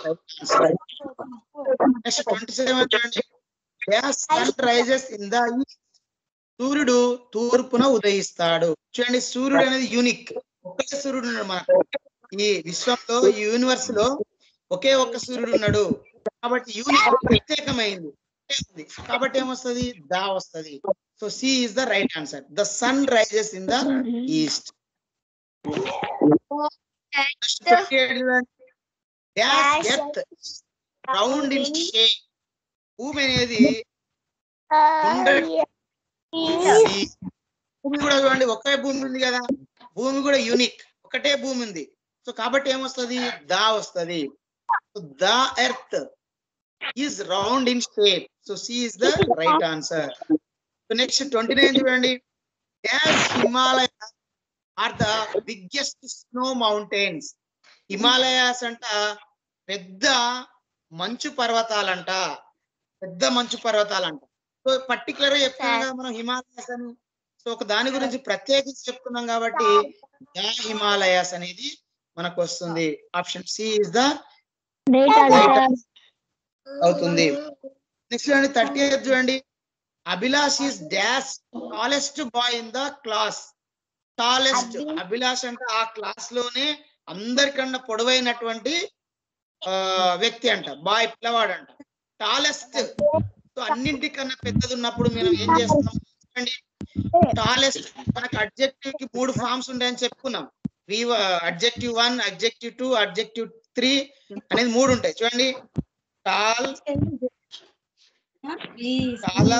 next twenty seven చూడండి సన్ రైజెస్ ఇన్ ద సూర్యుడు తూర్పున ఉదయిస్తాడు చూడండి సూర్యుడు అనేది యూనిక్ ఒకే సూర్యుడు ఉన్నాడు మనకు ఈ విశ్వంలో ఈ యూనివర్స్ లో ఒకే ఒక్క సూర్యుడు ఉన్నాడు కాబట్టి యూనిక్ ప్రత్యేకమైంది ఉంది. కాబట్టి ఏమొస్తది దా వస్తది so C is the right answer the sun rises in the east earth round in shape భూమి అనేది ఈ భూమి కూడా చూడండి ఒకే భూమి ఉంది కదా భూమి కూడా యూనిక్ ఒకటే భూమి ఉంది సో కాబట్టి ఏమొస్తది దా వస్తది the earth is round in shape so C is the right answer so next twenty nine చూడండి dash Himalaya are the biggest snow mountains Himalayas అంట పెద్ద మంచు పర్వతాలంట పెద్ద మంచు పర్వతాలంట సో పర్టికులర్ గా చెప్తున్నాం కదా మనం హిమాలయాస్ అని సో ఒక దాని గురించి ప్రత్యేకించి చెప్తున్నాం కాబట్టి ద హిమాలయాస్ అనేది మనకు వస్తుంది ఆప్షన్ సి ఇస్ ద అవుతుంది నెక్స్ట్ చూడండి థర్టీ ఎయిత్ చూడండి Abhilash is dash tallest boy in the class tallest Abhi- Abhilash అంటే ఆ క్లాస్ లోనే అందరికన్నా పొడవైనటువంటి ఆ వ్యక్తి అంట బాయ్ పిల్లవాడు అంట టాలెస్ట్ సో అన్నింటికన్నా పెద్దది ఉన్నప్పుడు మనం ఏం చేస్తాం చూడండి టాలెస్ట్ మనకు అడ్జెక్టివ్ కి మూడు ఫార్మ్స్ ఉంటాయని చెప్పుకున్నాం adjective one adjective two adjective three అనేది మూడు ఉంటాయి చూడండి టాల్ చాలా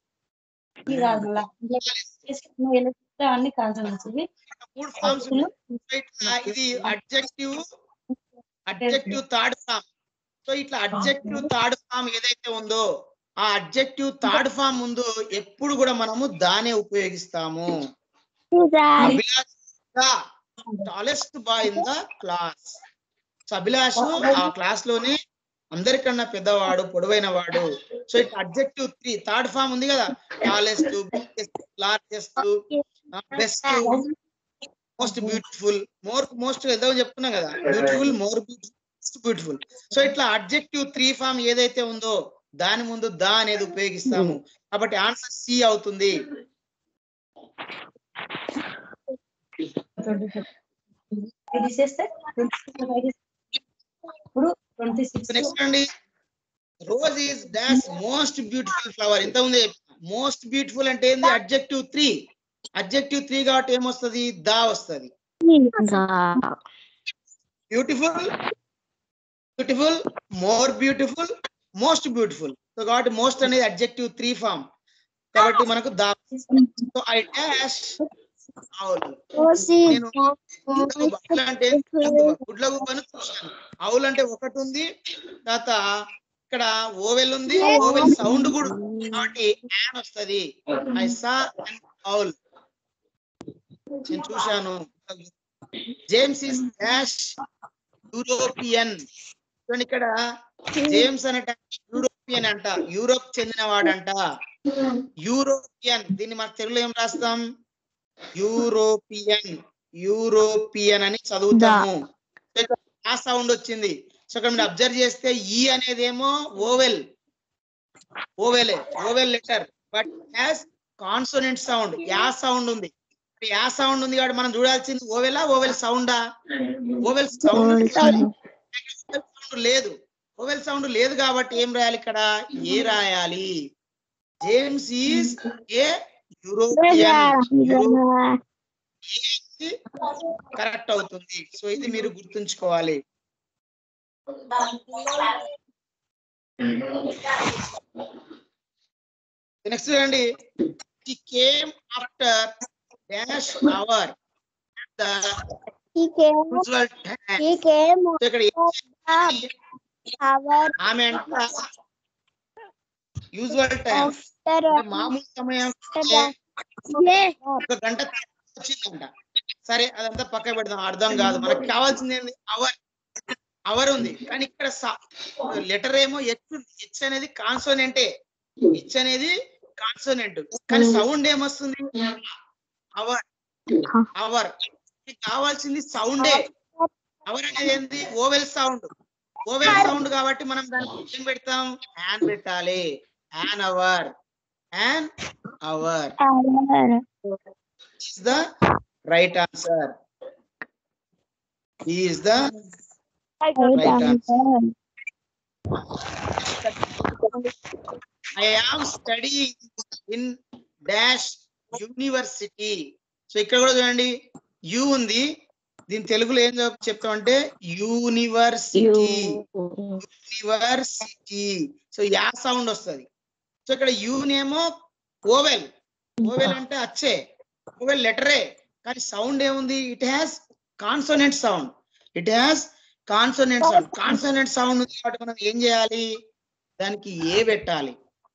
అన్ని కాన్సనెంట్స్ మూడు ఫార్మ్స్ ఇది adjective adjective third form so ఇట్లా అడ్జెక్టివ్ థర్డ్ ఫామ్ ఏదైతే ఉందో ఆ అడ్జెక్టివ్ థర్డ్ ఫామ్ ముందు ఎప్పుడు కూడా మనము దానే ఉపయోగిస్తాము Abhilash tallest boy in the class so Abhilash ఆ క్లాస్ లోనే అందరికన్నా పెద్దవాడు పొడవైన వాడు సో ఇట్లా అడ్జెక్టివ్ త్రీ థర్డ్ ఫామ్ ఉంది కదా tallest largest best most beautiful more most ఏదో చెప్తున్నాం కదా beautiful more beautiful most beautiful so ఇట్లా అడ్జెక్టివ్ త్రీ ఫామ్ ఏదైతే ఉందో దాని ముందు దా అనేది ఉపయోగిస్తాము కాబట్టి ఆన్సర్ సి అవుతుంది ఇది తీసేస్తే ఇప్పుడు ట్వంటీ సిక్స్ నెక్స్ట్ అండి rose is dash most beautiful flower ఇంత ఉంది మోస్ట్ బ్యూటిఫుల్ అంటే ఏంది అడ్జెక్టివ్ త్రీ అడ్జెక్టివ్ త్రీ కాబట్టి ఏమొస్తుంది దా వస్తుంది the beautiful beautiful more beautiful most beautiful so కాబట్టి మోస్ట్ అనేది అడ్జెక్టివ్ త్రీ ఫామ్ కాబట్టి మనకు దా సో ఐ డాష్ అవును నేను గుడ్లు అంటే గుడ్ల గుబ్బను చూశాను అవులు అంటే ఒకటి ఉంది తర్వాత ఇక్కడ ఓవెల్ ఉంది ఓవెల్ సౌండ్ కూడా ఉంది. కాబట్టి యాన్ వస్తది ఐ సా అవుల్ నేను చూశాను జేమ్స్ ఇస్ డాష్ యూరోపియన్ చూడండి ఇక్కడ జేమ్స్ అనేట యూరోపియన్ అంట యూరోప్ చెందిన వాడంట యూరోపియన్ దీన్ని మన తెలుగులో ఏం రాస్తాం యూరోపియన్ యూరోపియన్ అని చదువుతాము సో ఇక్కడ ఆ సౌండ్ వచ్చింది సో ఇక్కడ మీరు అబ్జర్వ్ చేస్తే ఈ అనేదేమో ఓవెల్ ఓవెలే vowel letter but has consonant sound యా సౌండ్ ఉంది మరి యా సౌండ్ ఉంది కాబట్టి మనం చూడాల్సింది ఓవెలా ఓవెల్ సౌండా ఓవెల్ సౌండ్ సౌండ్ లేదు ఓవెల్ సౌండ్ లేదు కాబట్టి ఏం రాయాలి ఇక్కడ ఏ రాయాలి James is a European correct అవుతుంది సో ఇది మీరు గుర్తుంచుకోవాలి నెక్స్ట్ చూడండి he came after dash hour the He came, usual time he came so ఇక్కడ ఏం our ఆమె అంట యూజువల్ టైం after మామూలు సమయం yeah. ఒక గంట వచ్చిందంట సరే అదంతా పక్క పెడదాం అర్థం కాదు మనకు కావాల్సింది ఏంది అవర్ అవర్ ఉంది కానీ ఇక్కడ లెటర్ ఏమో హెచ్ ఉంది హెచ్ అనేది కాన్సోనెంటే హెచ్ అనేది కాన్సోనెంట్ కానీ సౌండ్ ఏమొస్తుంది అవర్ అవర్ కావాల్సింది సౌండే అవర్ అనేది ఏంది ఓవెల్ సౌండ్ ఓవెల్ సౌండ్ కాబట్టి మనం దానికి ఏం పెడతాం హ్యాన్ పెట్టాలి an hour an hour Our is the right answer. He is the right answer. I am studying in dash university. So ఇక్కడ కూడా చూడండి యు ఉంది దీని తెలుగులో ఏం చెప్- చెప్తామంటే యూనివర్సిటీ యూనివర్సిటీ సో యా సౌండ్ వస్తది సో ఇక్కడ యూనేమో ఓవెల్ ఓవెల్ అంటే అచ్చే ఓవెల్ లెటరే కానీ సౌండ్ ఏముంది it has consonant sound it has consonant sound consonant sound ఉంది కాబట్టి మనం ఏం చేయాలి దానికి ఏ పెట్టాలి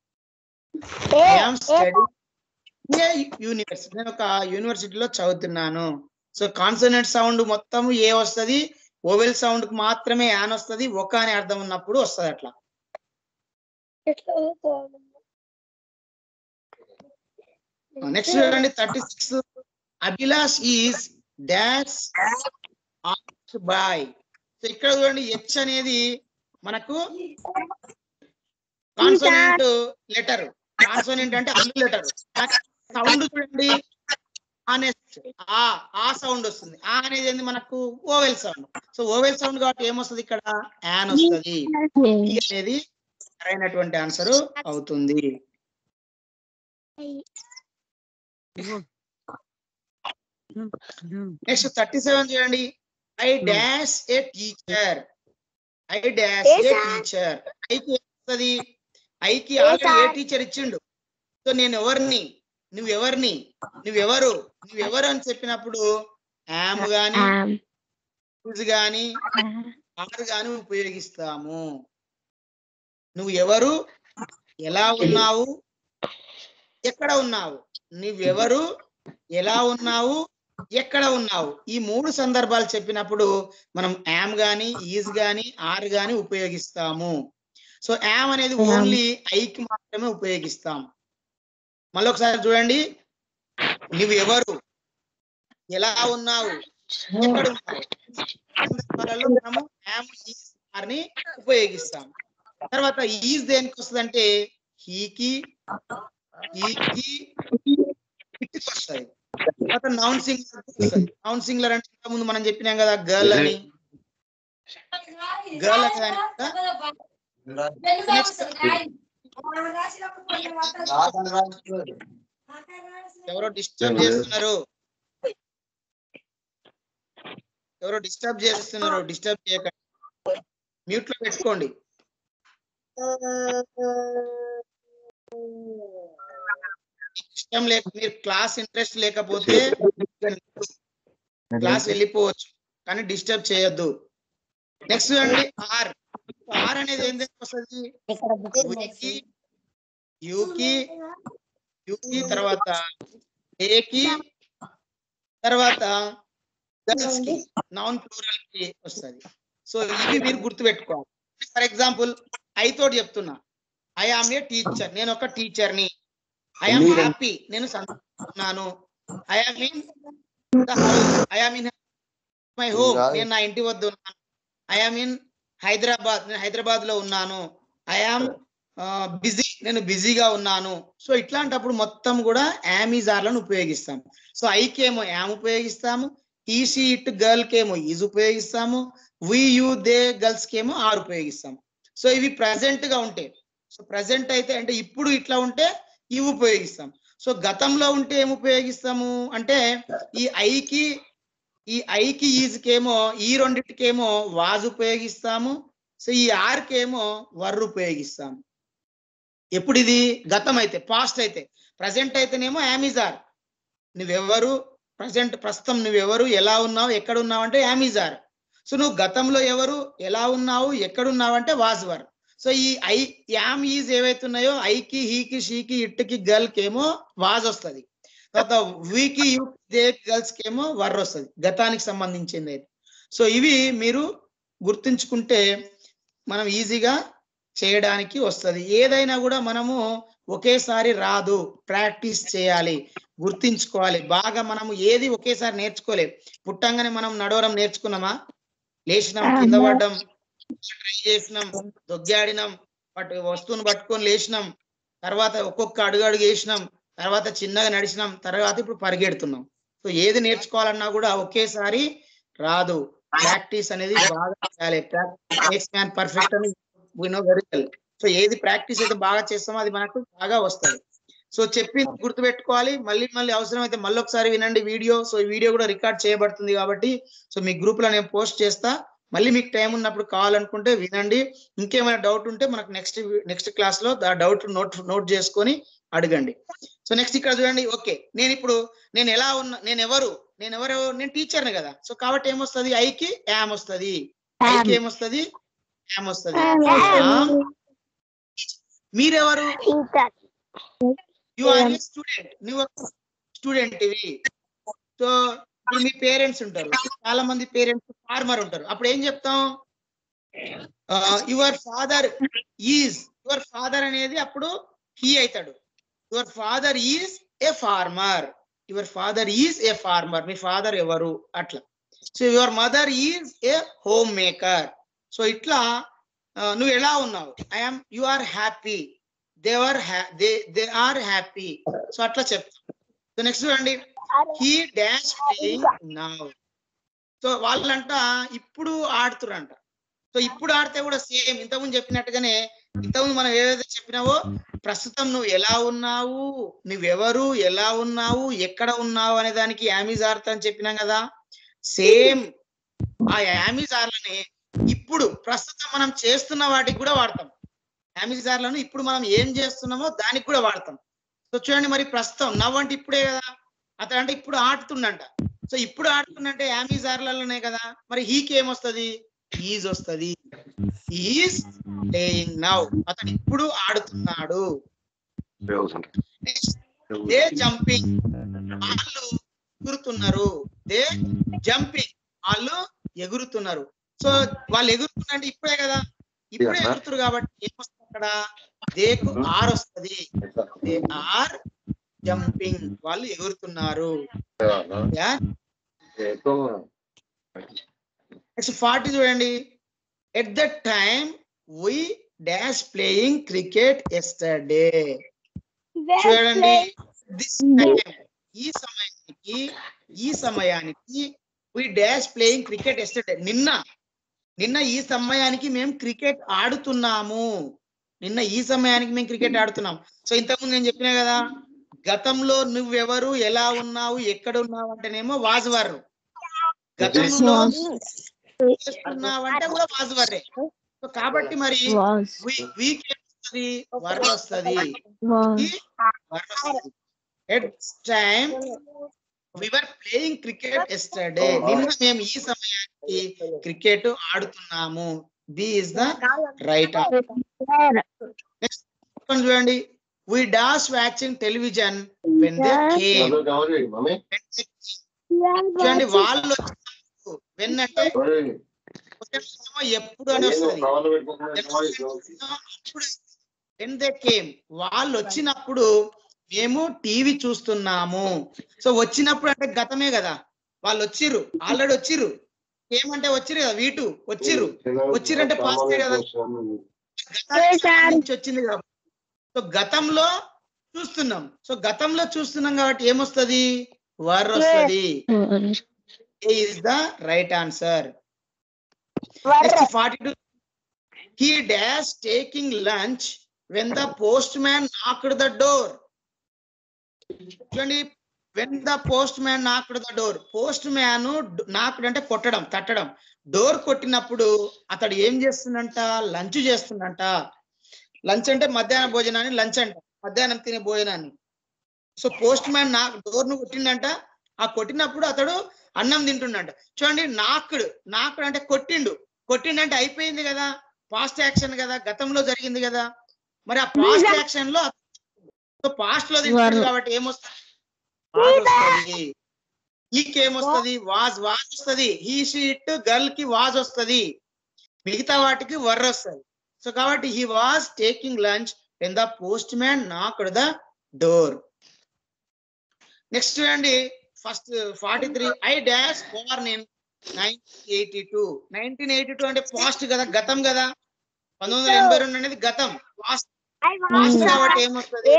యూనివర్సిటీ నేను ఒక యూనివర్సిటీలో చదువుతున్నాను సో కాన్సోనెంట్ సౌండ్ మొత్తం ఏ వస్తది ఓవెల్ సౌండ్ కి మాత్రమే యాన్ వస్తది ఒక అని అర్థం ఉన్నప్పుడు వస్తది అట్లా నెక్స్ట్ చూడండి thirty six Abhilash is dash boy so ఇక్కడ చూడండి హెచ్ అనేది మనకు కాన్సోనెంట్ లెటర్ కాన్సోనెంట్ అంటే అల్లు లెటర్ సౌండ్ చూడండి ఆనెస్ట్ ఆ ఆ సౌండ్ వస్తుంది ఆ అనేది ఏంది మనకు vowel sound so vowel sound కాబట్టి ఏమొస్తుంది ఇక్కడ యాన్ వస్తుంది ఈ అనేది సరైనటువంటి ఆన్సర్ అవుతుంది నెక్స్ట్ థర్టీ సెవెన్ చూడండి I dash a teacher I dash a teacher ఐకి వస్తుంది ఐకి ఆల్రెడీ ఏ టీచర్ ఇచ్చిండు సో నేను ఎవరిని నువ్వెవరిని నువ్వెవరు నువ్వెవరు అని చెప్పినప్పుడు యామ్ గాని యూజ్ గాని ఆర్ గాని ఉపయోగిస్తాము నువ్వు ఎవరు ఎలా ఉన్నావు ఎక్కడ ఉన్నావు నువ్వెవరు ఎలా ఉన్నావు ఎక్కడ ఉన్నావు ఈ మూడు సందర్భాలు చెప్పినప్పుడు మనం యామ్ గాని ఈజ్ గాని ఆర్ గాని ఉపయోగిస్తాము సో యామ్ అనేది ఓన్లీ ఐకి మాత్రమే ఉపయోగిస్తాం మళ్ళీ ఒకసారి చూడండి నువ్వు ఎవరు ఎలా ఉన్నావు ఎక్కడ ఉన్నావు సందర్భాలలో మనము యామ్ ఈజ్ ఆర్ ని ఉపయోగిస్తాం తర్వాత ఈజ్ దేనికి వస్తుంది అంటే హీకి హీకి ఇట్కి వస్తుంది తర్వాత నౌన్ సింగులర్ వస్తుంది నౌన్ సింగులర్ అంటే ఇంతకు ముందు మనం చెప్పినాం కదా గర్ల్ అని గర్ల్ అనే దానికి కూడా ఎవరో డిస్టర్బ్ చేస్తున్నారు ఎవరో డిస్టర్బ్ చేస్తున్నారు డిస్టర్బ్ చేయకండి మ్యూట్ లో పెట్టుకోండి ఇష్టం లేక మీరు క్లాస్ ఇంట్రెస్ట్ లేకపోతే క్లాస్ వెళ్ళిపోవచ్చు కానీ డిస్టర్బ్ చేయొద్దు నెక్స్ట్ అండి ఆర్ ఆర్ అనేది ఏం వస్తుంది వీకి యూకి యూకి తర్వాత ఏకి తర్వాత గర్ల్స్ కి నాన్ ప్లూరల్ కి వస్తుంది సో ఇవి మీరు గుర్తుపెట్టుకోవాలి ఫర్ ఎగ్జాంపుల్ ఐ తోటి చెప్తున్నా ఐ ఆమ్ ఏ టీచర్ నేను ఒక టీచర్ ని ఐ ఆమ్ హ్యాపీ నేను సంతోషిస్తున్నాను I am in the house I am in my home నేను నా ఇంటి వద్ద ఉన్నాను ఐ ఆమ్ ఇన్ హైదరాబాద్ నేను హైదరాబాద్ లో ఉన్నాను ఐ ఆమ్ బిజీ నేను బిజీగా ఉన్నాను సో ఇట్లాంటప్పుడు మొత్తం కూడా లను ఉపయోగిస్తాం సో ఐకేమో యామ్ ఉపయోగిస్తాము ఈసీ ఇట్ గర్ల్ కేమో ఈజ్ ఉపయోగిస్తాము వి యూ దే గర్ల్స్ కేమో ఆర్ ఉపయోగిస్తాము సో ఇవి ప్రజెంట్ గా ఉంటాయి సో ప్రజెంట్ అయితే అంటే ఇప్పుడు ఇట్లా ఉంటే ఇవి ఉపయోగిస్తాం సో గతంలో ఉంటే ఏం ఉపయోగిస్తాము అంటే ఈ ఐకి ఈ ఐకి ఈజ్కేమో ఈ రెండింటికేమో వాజ్ ఉపయోగిస్తాము సో ఈ ఆర్కేమో వర్ ఉపయోగిస్తాము ఎప్పుడు ఇది గతం అయితే పాస్ట్ అయితే ప్రజెంట్ అయితేనేమో యామిజార్ నువ్వెవరు ప్రజెంట్ ప్రస్తుతం నువ్వెవరు ఎలా ఉన్నావు ఎక్కడ ఉన్నావు అంటే యామిజార్ సో నువ్వు గతంలో ఎవరు ఎలా ఉన్నావు ఎక్కడ ఉన్నావు అంటే వాజ్ వర్ సో ఈ ఐ యామ్ ఈజ్ ఏవైతే ఉన్నాయో ఐకి హీకి షీకి ఇట్కి గర్ల్ కేమో వాజ్ వస్తుంది తర్వాత వీకి యూ దే గర్ల్స్ కేమో వర్ వస్తుంది గతానికి సంబంధించింది అయితే సో ఇవి మీరు గుర్తుంచుకుంటే మనం ఈజీగా చేయడానికి వస్తుంది ఏదైనా కూడా మనము ఒకేసారి రాదు ప్రాక్టీస్ చేయాలి గుర్తించుకోవాలి బాగా మనము ఏది ఒకేసారి నేర్చుకోలేం పుట్టంగానే మనం నడవడం నేర్చుకున్నామా లేచినాం కింద పడ్డం ట్రై చేసినాం దొగ్గాడినాం పట్టు వస్తువును పట్టుకొని లేచినాం తర్వాత ఒక్కొక్క అడుగు అడుగు వేసినాం తర్వాత చిన్నగా నడిచినాం తర్వాత ఇప్పుడు పరిగెడుతున్నాం సో ఏది నేర్చుకోవాలన్నా కూడా ఒకేసారి రాదు ప్రాక్టీస్ అనేది బాగా చేయాలి ప్రాక్టీస్ మ్యాన్ పర్ఫెక్ట్ అని నో వెరీ వెల్ సో ఏది ప్రాక్టీస్ అయితే బాగా చేస్తామో అది మనకు బాగా వస్తుంది సో చెప్పి గుర్తుపెట్టుకోవాలి మళ్ళీ మళ్ళీ అవసరం అయితే మళ్ళీ ఒకసారి వినండి వీడియో సో ఈ వీడియో కూడా రికార్డ్ చేయబడుతుంది కాబట్టి సో మీ గ్రూప్ లో నేను పోస్ట్ చేస్తా మళ్ళీ మీకు టైం ఉన్నప్పుడు కావాలనుకుంటే వినండి ఇంకేమైనా డౌట్ ఉంటే మనకు నెక్స్ట్ నెక్స్ట్ క్లాస్ లో ఆ డౌట్ నోట్ నోట్ చేసుకొని అడగండి సో నెక్స్ట్ ఇక్కడ చూడండి ఓకే నేను ఇప్పుడు నేను ఎలా ఉన్నా నేను ఎవరు నేను ఎవరు నేను టీచర్ని కదా సో కాబట్టి ఏమొస్తుంది ఐకి యామ్ వస్తుంది ఐకి ఏమొస్తుంది యామ్ వస్తుంది మీరెవరు యు ఆర్ ఏ స్టూడెంట్ నువ్వు స్టూడెంట్ ఇవి సో ఇప్పుడు మీ పేరెంట్స్ ఉంటారు చాలా మంది పేరెంట్స్ ఫార్మర్ ఉంటారు అప్పుడు ఏం చెప్తాం your father is your father అనేది అప్పుడు హీ అవుతాడు your father is a farmer your father is a farmer మీ ఫాదర్ ఎవరు అట్లా so your mother is a home maker so ఇట్లా నువ్వు ఎలా ఉన్నావు I'm you are happy they are they they are happy so అట్లా చెప్తాం సో నెక్స్ట్ చూడండి he dash playing now so వాళ్ళంట ఇప్పుడు ఆడుతురంట సో ఇప్పుడు ఆడితే కూడా సేమ్ ఇంతకుముందు చెప్పినట్టుగానే ఇంతకుముందు మనం ఏదైతే చెప్పినావో ప్రస్తుతం నువ్వు ఎలా ఉన్నావు నువ్వెవరు ఎలా ఉన్నావు ఎక్కడ ఉన్నావు అనే దానికి యామిజార్త అని చెప్పినాం కదా సేమ్ ఆ యామిజార్లని ఇప్పుడు ప్రస్తుతం మనం చేస్తున్న వాటికి కూడా వాడతాం యామిజార్లను ఇప్పుడు మనం ఏం చేస్తున్నామో దానికి కూడా వాడతాం సో చూడండి మరి ప్రస్తుతం నవ్వు అంటే ఇప్పుడే కదా అతను అంటే ఇప్పుడు ఆడుతుండంట సో ఇప్పుడు ఆడుతుండంటే యామిజార్లలోనే కదా మరి హీకి ఏమొస్తుంది ఈజ్ వస్తుంది ఈజ్ ప్లేయింగ్ నౌ అతను ఇప్పుడు ఆడుతున్నాడు దే జంపింగ్ వాళ్ళు ఎగురుతున్నారు దే జంపింగ్ వాళ్ళు ఎగురుతున్నారు సో వాళ్ళు ఎగురుతున్నారు ఇప్పుడే కదా ఇప్పుడే ఎగురుతున్నారు కాబట్టి ఏమొస్తుంది అక్కడ దేకు ఆర్ వస్తుంది దే ఆర్ జంపింగ్ వాళ్ళు ఎగురుతున్నారు నెక్స్ట్ ఫార్టీ చూడండి at the time we dash playing cricket yesterday చూడండి దిస్ టైం ఈ సమయానికి ఈ సమయానికి we dash playing cricket yesterday నిన్న నిన్న ఈ సమయానికి మేము క్రికెట్ ఆడుతున్నాము నిన్న ఈ సమయానికి మేము క్రికెట్ ఆడుతున్నాం సో ఇంతకుముందు నేను చెప్పినా కదా గతంలో నువ్వెవరు ఎలా ఉన్నావు ఎక్కడ ఉన్నావు అంటేనేమో వాజువారు గతంలో చేస్తున్నావంటే కూడా వాజువారే సో కాబట్టి మరి was వీక్ వస్తుంది వర్ వస్తుంది was at time we were playing cricket yesterday నిన్న మేము ఈ సమయానికి క్రికెట్ ఆడుతున్నాము B is the right next చూడండి we dash watching television when they came చూడండి వాళ్ళు వచ్చినప్పుడు వెన్ అంటే ఏమో ఎప్పుడు అని వస్తుంది వెన్ దే కేమ్ వాళ్ళు వచ్చినప్పుడు మేము టీవీ చూస్తున్నాము సో వచ్చినప్పుడు అంటే గతమే కదా వాళ్ళు వచ్చిర్రు ఆల్రెడీ వచ్చిర్రు ఏమంటే వచ్చిర్రు కదా వీటు వచ్చిర్రు వచ్చిర్రంటే past ఏ కదా. గతానికి నుంచి వచ్చింది కాబట్టి సో గతంలో చూస్తున్నాం సో గతంలో చూస్తున్నాం కాబట్టి ఏమొస్తుంది వర్ వస్తుంది A is the right answer next forty two he dash taking lunch when the postman knocked the door చూడండి when the postman knocked the door postman నాకుడు అంటే కొట్టడం తట్టడం డోర్ కొట్టినప్పుడు అతడు ఏం చేస్తుందంట లంచ్ చేస్తుందంట లంచ్ అంటే మధ్యాహ్న భోజనాన్ని లంచ్ అంట మధ్యాహ్నం తినే భోజనాన్ని సో పోస్ట్ మ్యాన్ నా డోర్ ను కొట్టిండంట ఆ కొట్టినప్పుడు అతడు అన్నం తింటుండంట చూడండి నాకుడు నాకుడు అంటే కొట్టిండు కొట్టిండంటే అయిపోయింది కదా పాస్ట్ యాక్షన్ కదా గతంలో జరిగింది కదా మరి ఆ పాస్ట్ యాక్షన్ లో సో పాస్ట్ లో తింటుంది వారు- కాబట్టి ఏమొస్తుంది వాజ్ వస్తుంది ఈకేమొస్తుంది వాజ్ వాజ్ వస్తుంది హీ షీట్ గర్ల్ కి వాజ్ వస్తుంది మిగతా వాటికి వర్ వస్తుంది సో కాబట్టి he was taking lunch when the postman knocked the door next చూడండి first forty three I dash born in nineteen eighty two nineteen eighty two అంటే past కదా గతం కదా పంతొమ్మిది వందల ఎనభై రెండు అనేది గతం పాస్ట్ పాస్ట్ కాబట్టి ఏమొస్తుంది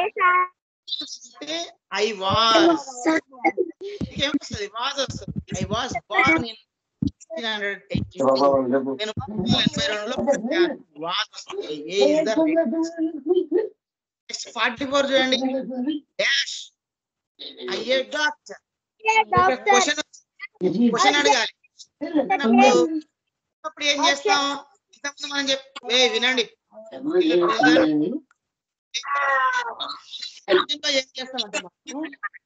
ఐ వాజ్ ఏమొస్తుంది వాజ్ వస్తుంది I was born in nineteen hundred eighty నేను పంతొమ్మిది వందల ఎనభై రెండులో పుట్టాను వాజ్ వస్తుంది A is the next forty four చూడండి డాష్ అయ్యే డాక్టర్ క్వశ్చన్ క్వశ్చన్ అడగాలి అప్పుడు అప్పుడు ఏం చేస్తాం ఇంతకుముందు మనం చెప్ ఏ వినండి ఇంట్లో ఏం చేస్తామంటే మనం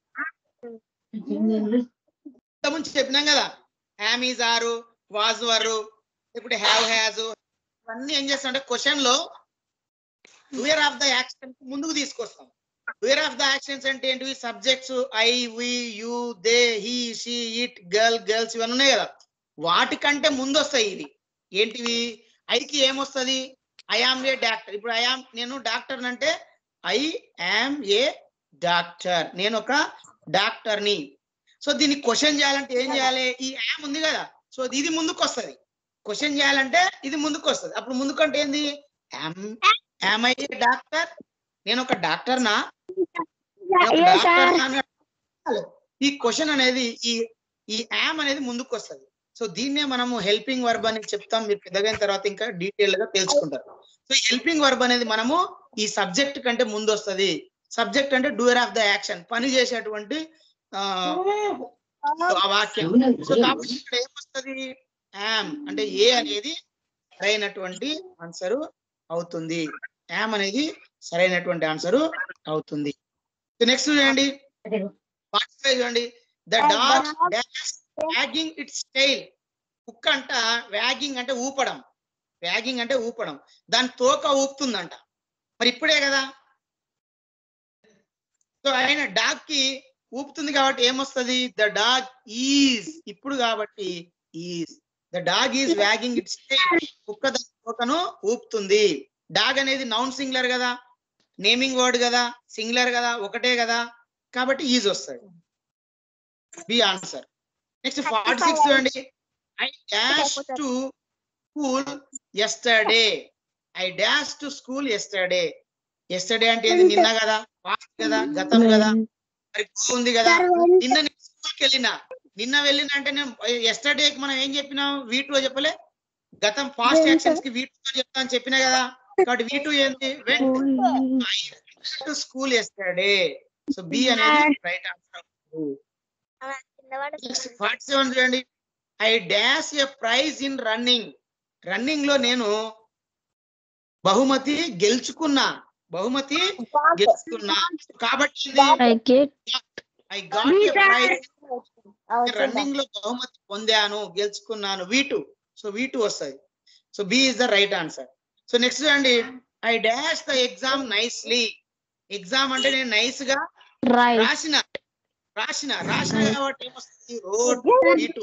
ఇంతకుముందు చెప్పినాం కదా హ్యామ్ ఈజ్ ఆరు వాజ్ వరు ఇప్పుడు హ్యావ్ హ్యాజ్ ఇవన్నీ ఏం చేస్తాం అంటే క్వశ్చన్ లో డూయర్ ఆఫ్ ద యాక్షన్ ముందుకు తీసుకొస్తాం డూయర్ ఆఫ్ ద యాక్షన్స్ అంటే ఏంటివి subjects I we you they he she it girl girls ఇవన్నీ ఉన్నాయి కదా వాటికంటే ముందు వస్తాయి ఇది ఏంటివి ఐకి ఏమొస్తుంది ఐ ఆమ్ ఏ డాక్టర్ ఇప్పుడు ఐ ఆమ్ నేను డాక్టర్ అంటే ఐ యామ్ ఏ డాక్టర్ నేను ఒక డాక్టర్ని సో దీన్ని క్వశ్చన్ చేయాలంటే ఏం చేయాలి ఈ యామ్ ఉంది కదా సో ఇది ముందుకు వస్తుంది క్వశ్చన్ చేయాలంటే ఇది ముందుకు వస్తుంది అప్పుడు ముందుకంటే ఏంది యామ్ ఐ డాక్టర్ నేను ఒక డాక్టర్ నా నేను ఒక డాక్టర్ నా అని అడగాలి. ఈ క్వశ్చన్ అనేది ఈ ఈ యామ్ అనేది ముందుకు వస్తుంది సో దీన్నే మనము హెల్పింగ్ వర్బ్ అని చెప్తాం మీరు పెద్దగైన తర్వాత ఇంకా డీటెయిల్ గా తెలుసుకుంటారు సో హెల్పింగ్ వర్బ్ అనేది మనము ఈ సబ్జెక్ట్ కంటే ముందు వస్తుంది సబ్జెక్ట్ అంటే డూయర్ ఆఫ్ ద యాక్షన్ పని చేసేటువంటి ఆ, ఆ వాక్యం సో కాబట్టి ఇక్కడ ఏమొస్తుంది యామ్ అంటే ఏ అనేది సరైనటువంటి ఆన్సర్ అవుతుంది యామ్ అనేది సరైనటువంటి ఆన్సర్ అవుతుంది నెక్స్ట్ చూడండి ఫార్టీ ఫైవ్ చూడండి the dog wagging its tail కుక్క అంట వ్యాగింగ్ అంటే ఊపడం వ్యాగింగ్ అంటే ఊపడం దాని తోక ఊపుతుందంట మరి ఇప్పుడే కదా సో ఆయన డాగ్ కి ఊపుతుంది కాబట్టి ఏమొస్తుంది ద డాగ్ ఈజ్ ఇప్పుడు కాబట్టి is the dog is wagging its కుక్క దాని తోకను ఊపుతుంది డాగ్ అనేది నౌన్ సింగులర్ కదా నేమింగ్ వర్డ్ కదా సింగులర్ కదా ఒకటే కదా కాబట్టి ఈజ్ వస్తుంది B answer next forty six చూడండి I dash to school yesterday I dash to school yesterday yesterday అంటే ఏంది నిన్న కదా పాస్ట్ కదా గతం కదా మరి ఉంది కదా నిన్న నేను స్కూల్కి వెళ్ళిన నిన్న వెళ్ళిన అంటే నేను ఎస్టర్డే మనం ఏం చెప్పినాం వీ టూ చెప్పలే గతం పాస్ట్ యాక్షన్స్ కి వీ టూ చెప్తా అని చెప్పినా కదా కాబట్టి వీ టూ ఏంటి స్కూల్ ఎస్టర్డే సో బి అనేది రైట్ ఆన్సర్ ఫార్టీ సెవెన్ చూడండి I dash a prize in running running లో నేను బహుమతి గెలుచుకున్నా బహుమతి గెలుచుకున్నా కాబట్టి I get I got a prize running లో బహుమతి పొందాను గెలుచుకున్నాను వీటు సో వీటు వస్తుంది so B is the right answer so next చూడండి I dash the exam nicely exam అంటే నేను నైస్ గా right. రాసిన రాసిన రాసిన కాబట్టి ఏమొస్తుంది wrote V two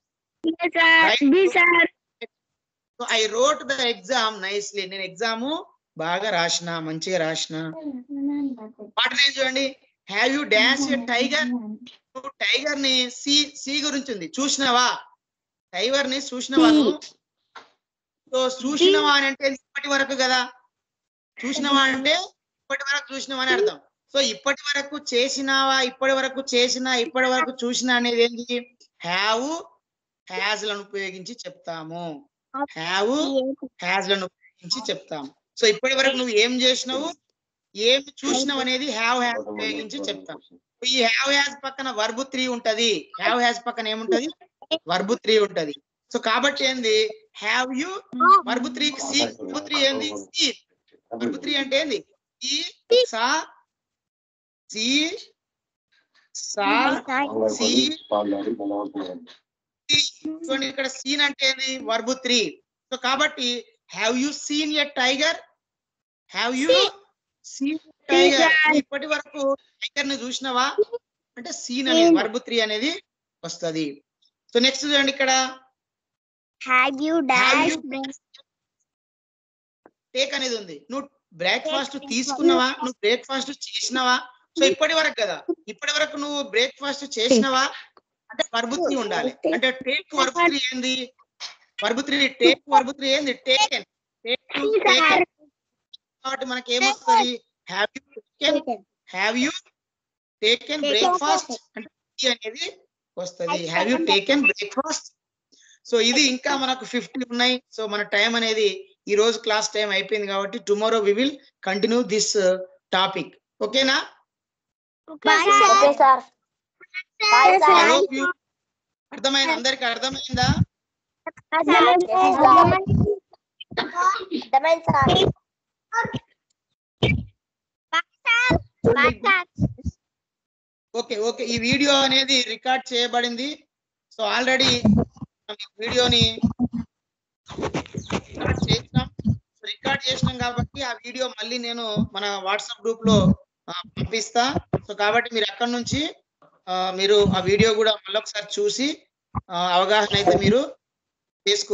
so I wrote the exam nicely నేను ఎగ్జామ్ బాగా రాసిన మంచిగా రాసిన పాట నేను చూడండి have you dash a tiger నువ్వు టైగర్ ని సి సి గురించి ఉంది చూసినావా టైగర్ ని చూసినావా నువ్వు సో చూసినావా అని అంటే ఇప్పటి వరకు కదా చూసినావా అంటే ఇప్పటి వరకు చూసినావా అని అర్థం సో ఇప్పటి వరకు చేసినావా ఇప్పటి వరకు చేసినా ఇప్పటి వరకు చూసినా అనేది ఏంటి హ్యావ్ హ్యాజ్ లను ఉపయోగించి చెప్తాము హ్యావ్ హ్యాజ్ లను ఉపయోగించి చెప్తాము సో ఇప్పటి వరకు నువ్వు ఏం చేసినావు ఏం చూసినావు అనేది హ్యావ్ హ్యాజ్ ఉపయోగించి చెప్తాం ఈ హ్యావ్ హ్యాజ్ పక్కన వర్బు త్రీ ఉంటది హ్యావ్ హ్యాజ్ పక్కన ఏముంటది వర్బు త్రీ ఉంటది సో కాబట్టి ఏంది have you verb three see verb three ఏంది సి వర్బు త్రీ అంటే ఏంది ఈ సా సి సా సి చూడండి ఇక్కడ సీన్ అంటే ఏంది వర్బు త్రీ సో కాబట్టి have you seen a tiger have you seen tiger ఇప్పటి వరకు టైగర్ ని చూసినావా అంటే సీన్ అనేది వర్బు త్రీ అనేది వస్తది సో నెక్స్ట్ చూడండి ఇక్కడ Have you Have dashed you- take అనేది ఉంది నువ్వు బ్రేక్ఫాస్ట్ తీసుకున్నావా నువ్వు బ్రేక్ఫాస్ట్ చేసినావా సో ఇప్పటి వరకు కదా ఇప్పటి వరకు నువ్వు బ్రేక్ఫాస్ట్ చేసినావా అంటే వర్బుత్రి ఉండాలి అంటే టేక్ వర్బుత్రి ఏంది వర్బుత్రి టేక్ వర్బుత్రి ఏంది టేకెన్ టేక్ టేకెన్ కాబట్టి మనకి ఏమొస్తుంది have you taken have you taken breakfast అంటే ఈ అనేది వస్తుంది have you taken breakfast so ఇది ఇంకా మనకు ఫిఫ్టీ ఉన్నాయి సో మన టైం అనేది ఈ రోజు క్లాస్ టైం అయిపోయింది కాబట్టి tomorrow we will continue this topic ఓకేనా Okay, sir. Bye, I sir. Hope you అర్థమైంది అందరికి అర్థమైందా ఓకే ఓకే ఈ వీడియో అనేది రికార్డ్ చేయబడింది సో ఆల్రెడీ వీడియోని రికార్డ్ చేసినాం రికార్డ్ చేసినాం కాబట్టి ఆ వీడియో మళ్ళీ నేను మన వాట్సాప్ గ్రూప్ లో ఆ, పంపిస్తా సో కాబట్టి మీరు అక్కడ నుంచి ఆ, మీరు ఆ వీడియో కూడా మళ్ళొకసారి చూసి ఆ, అవగాహన అయితే మీరు చేసుకు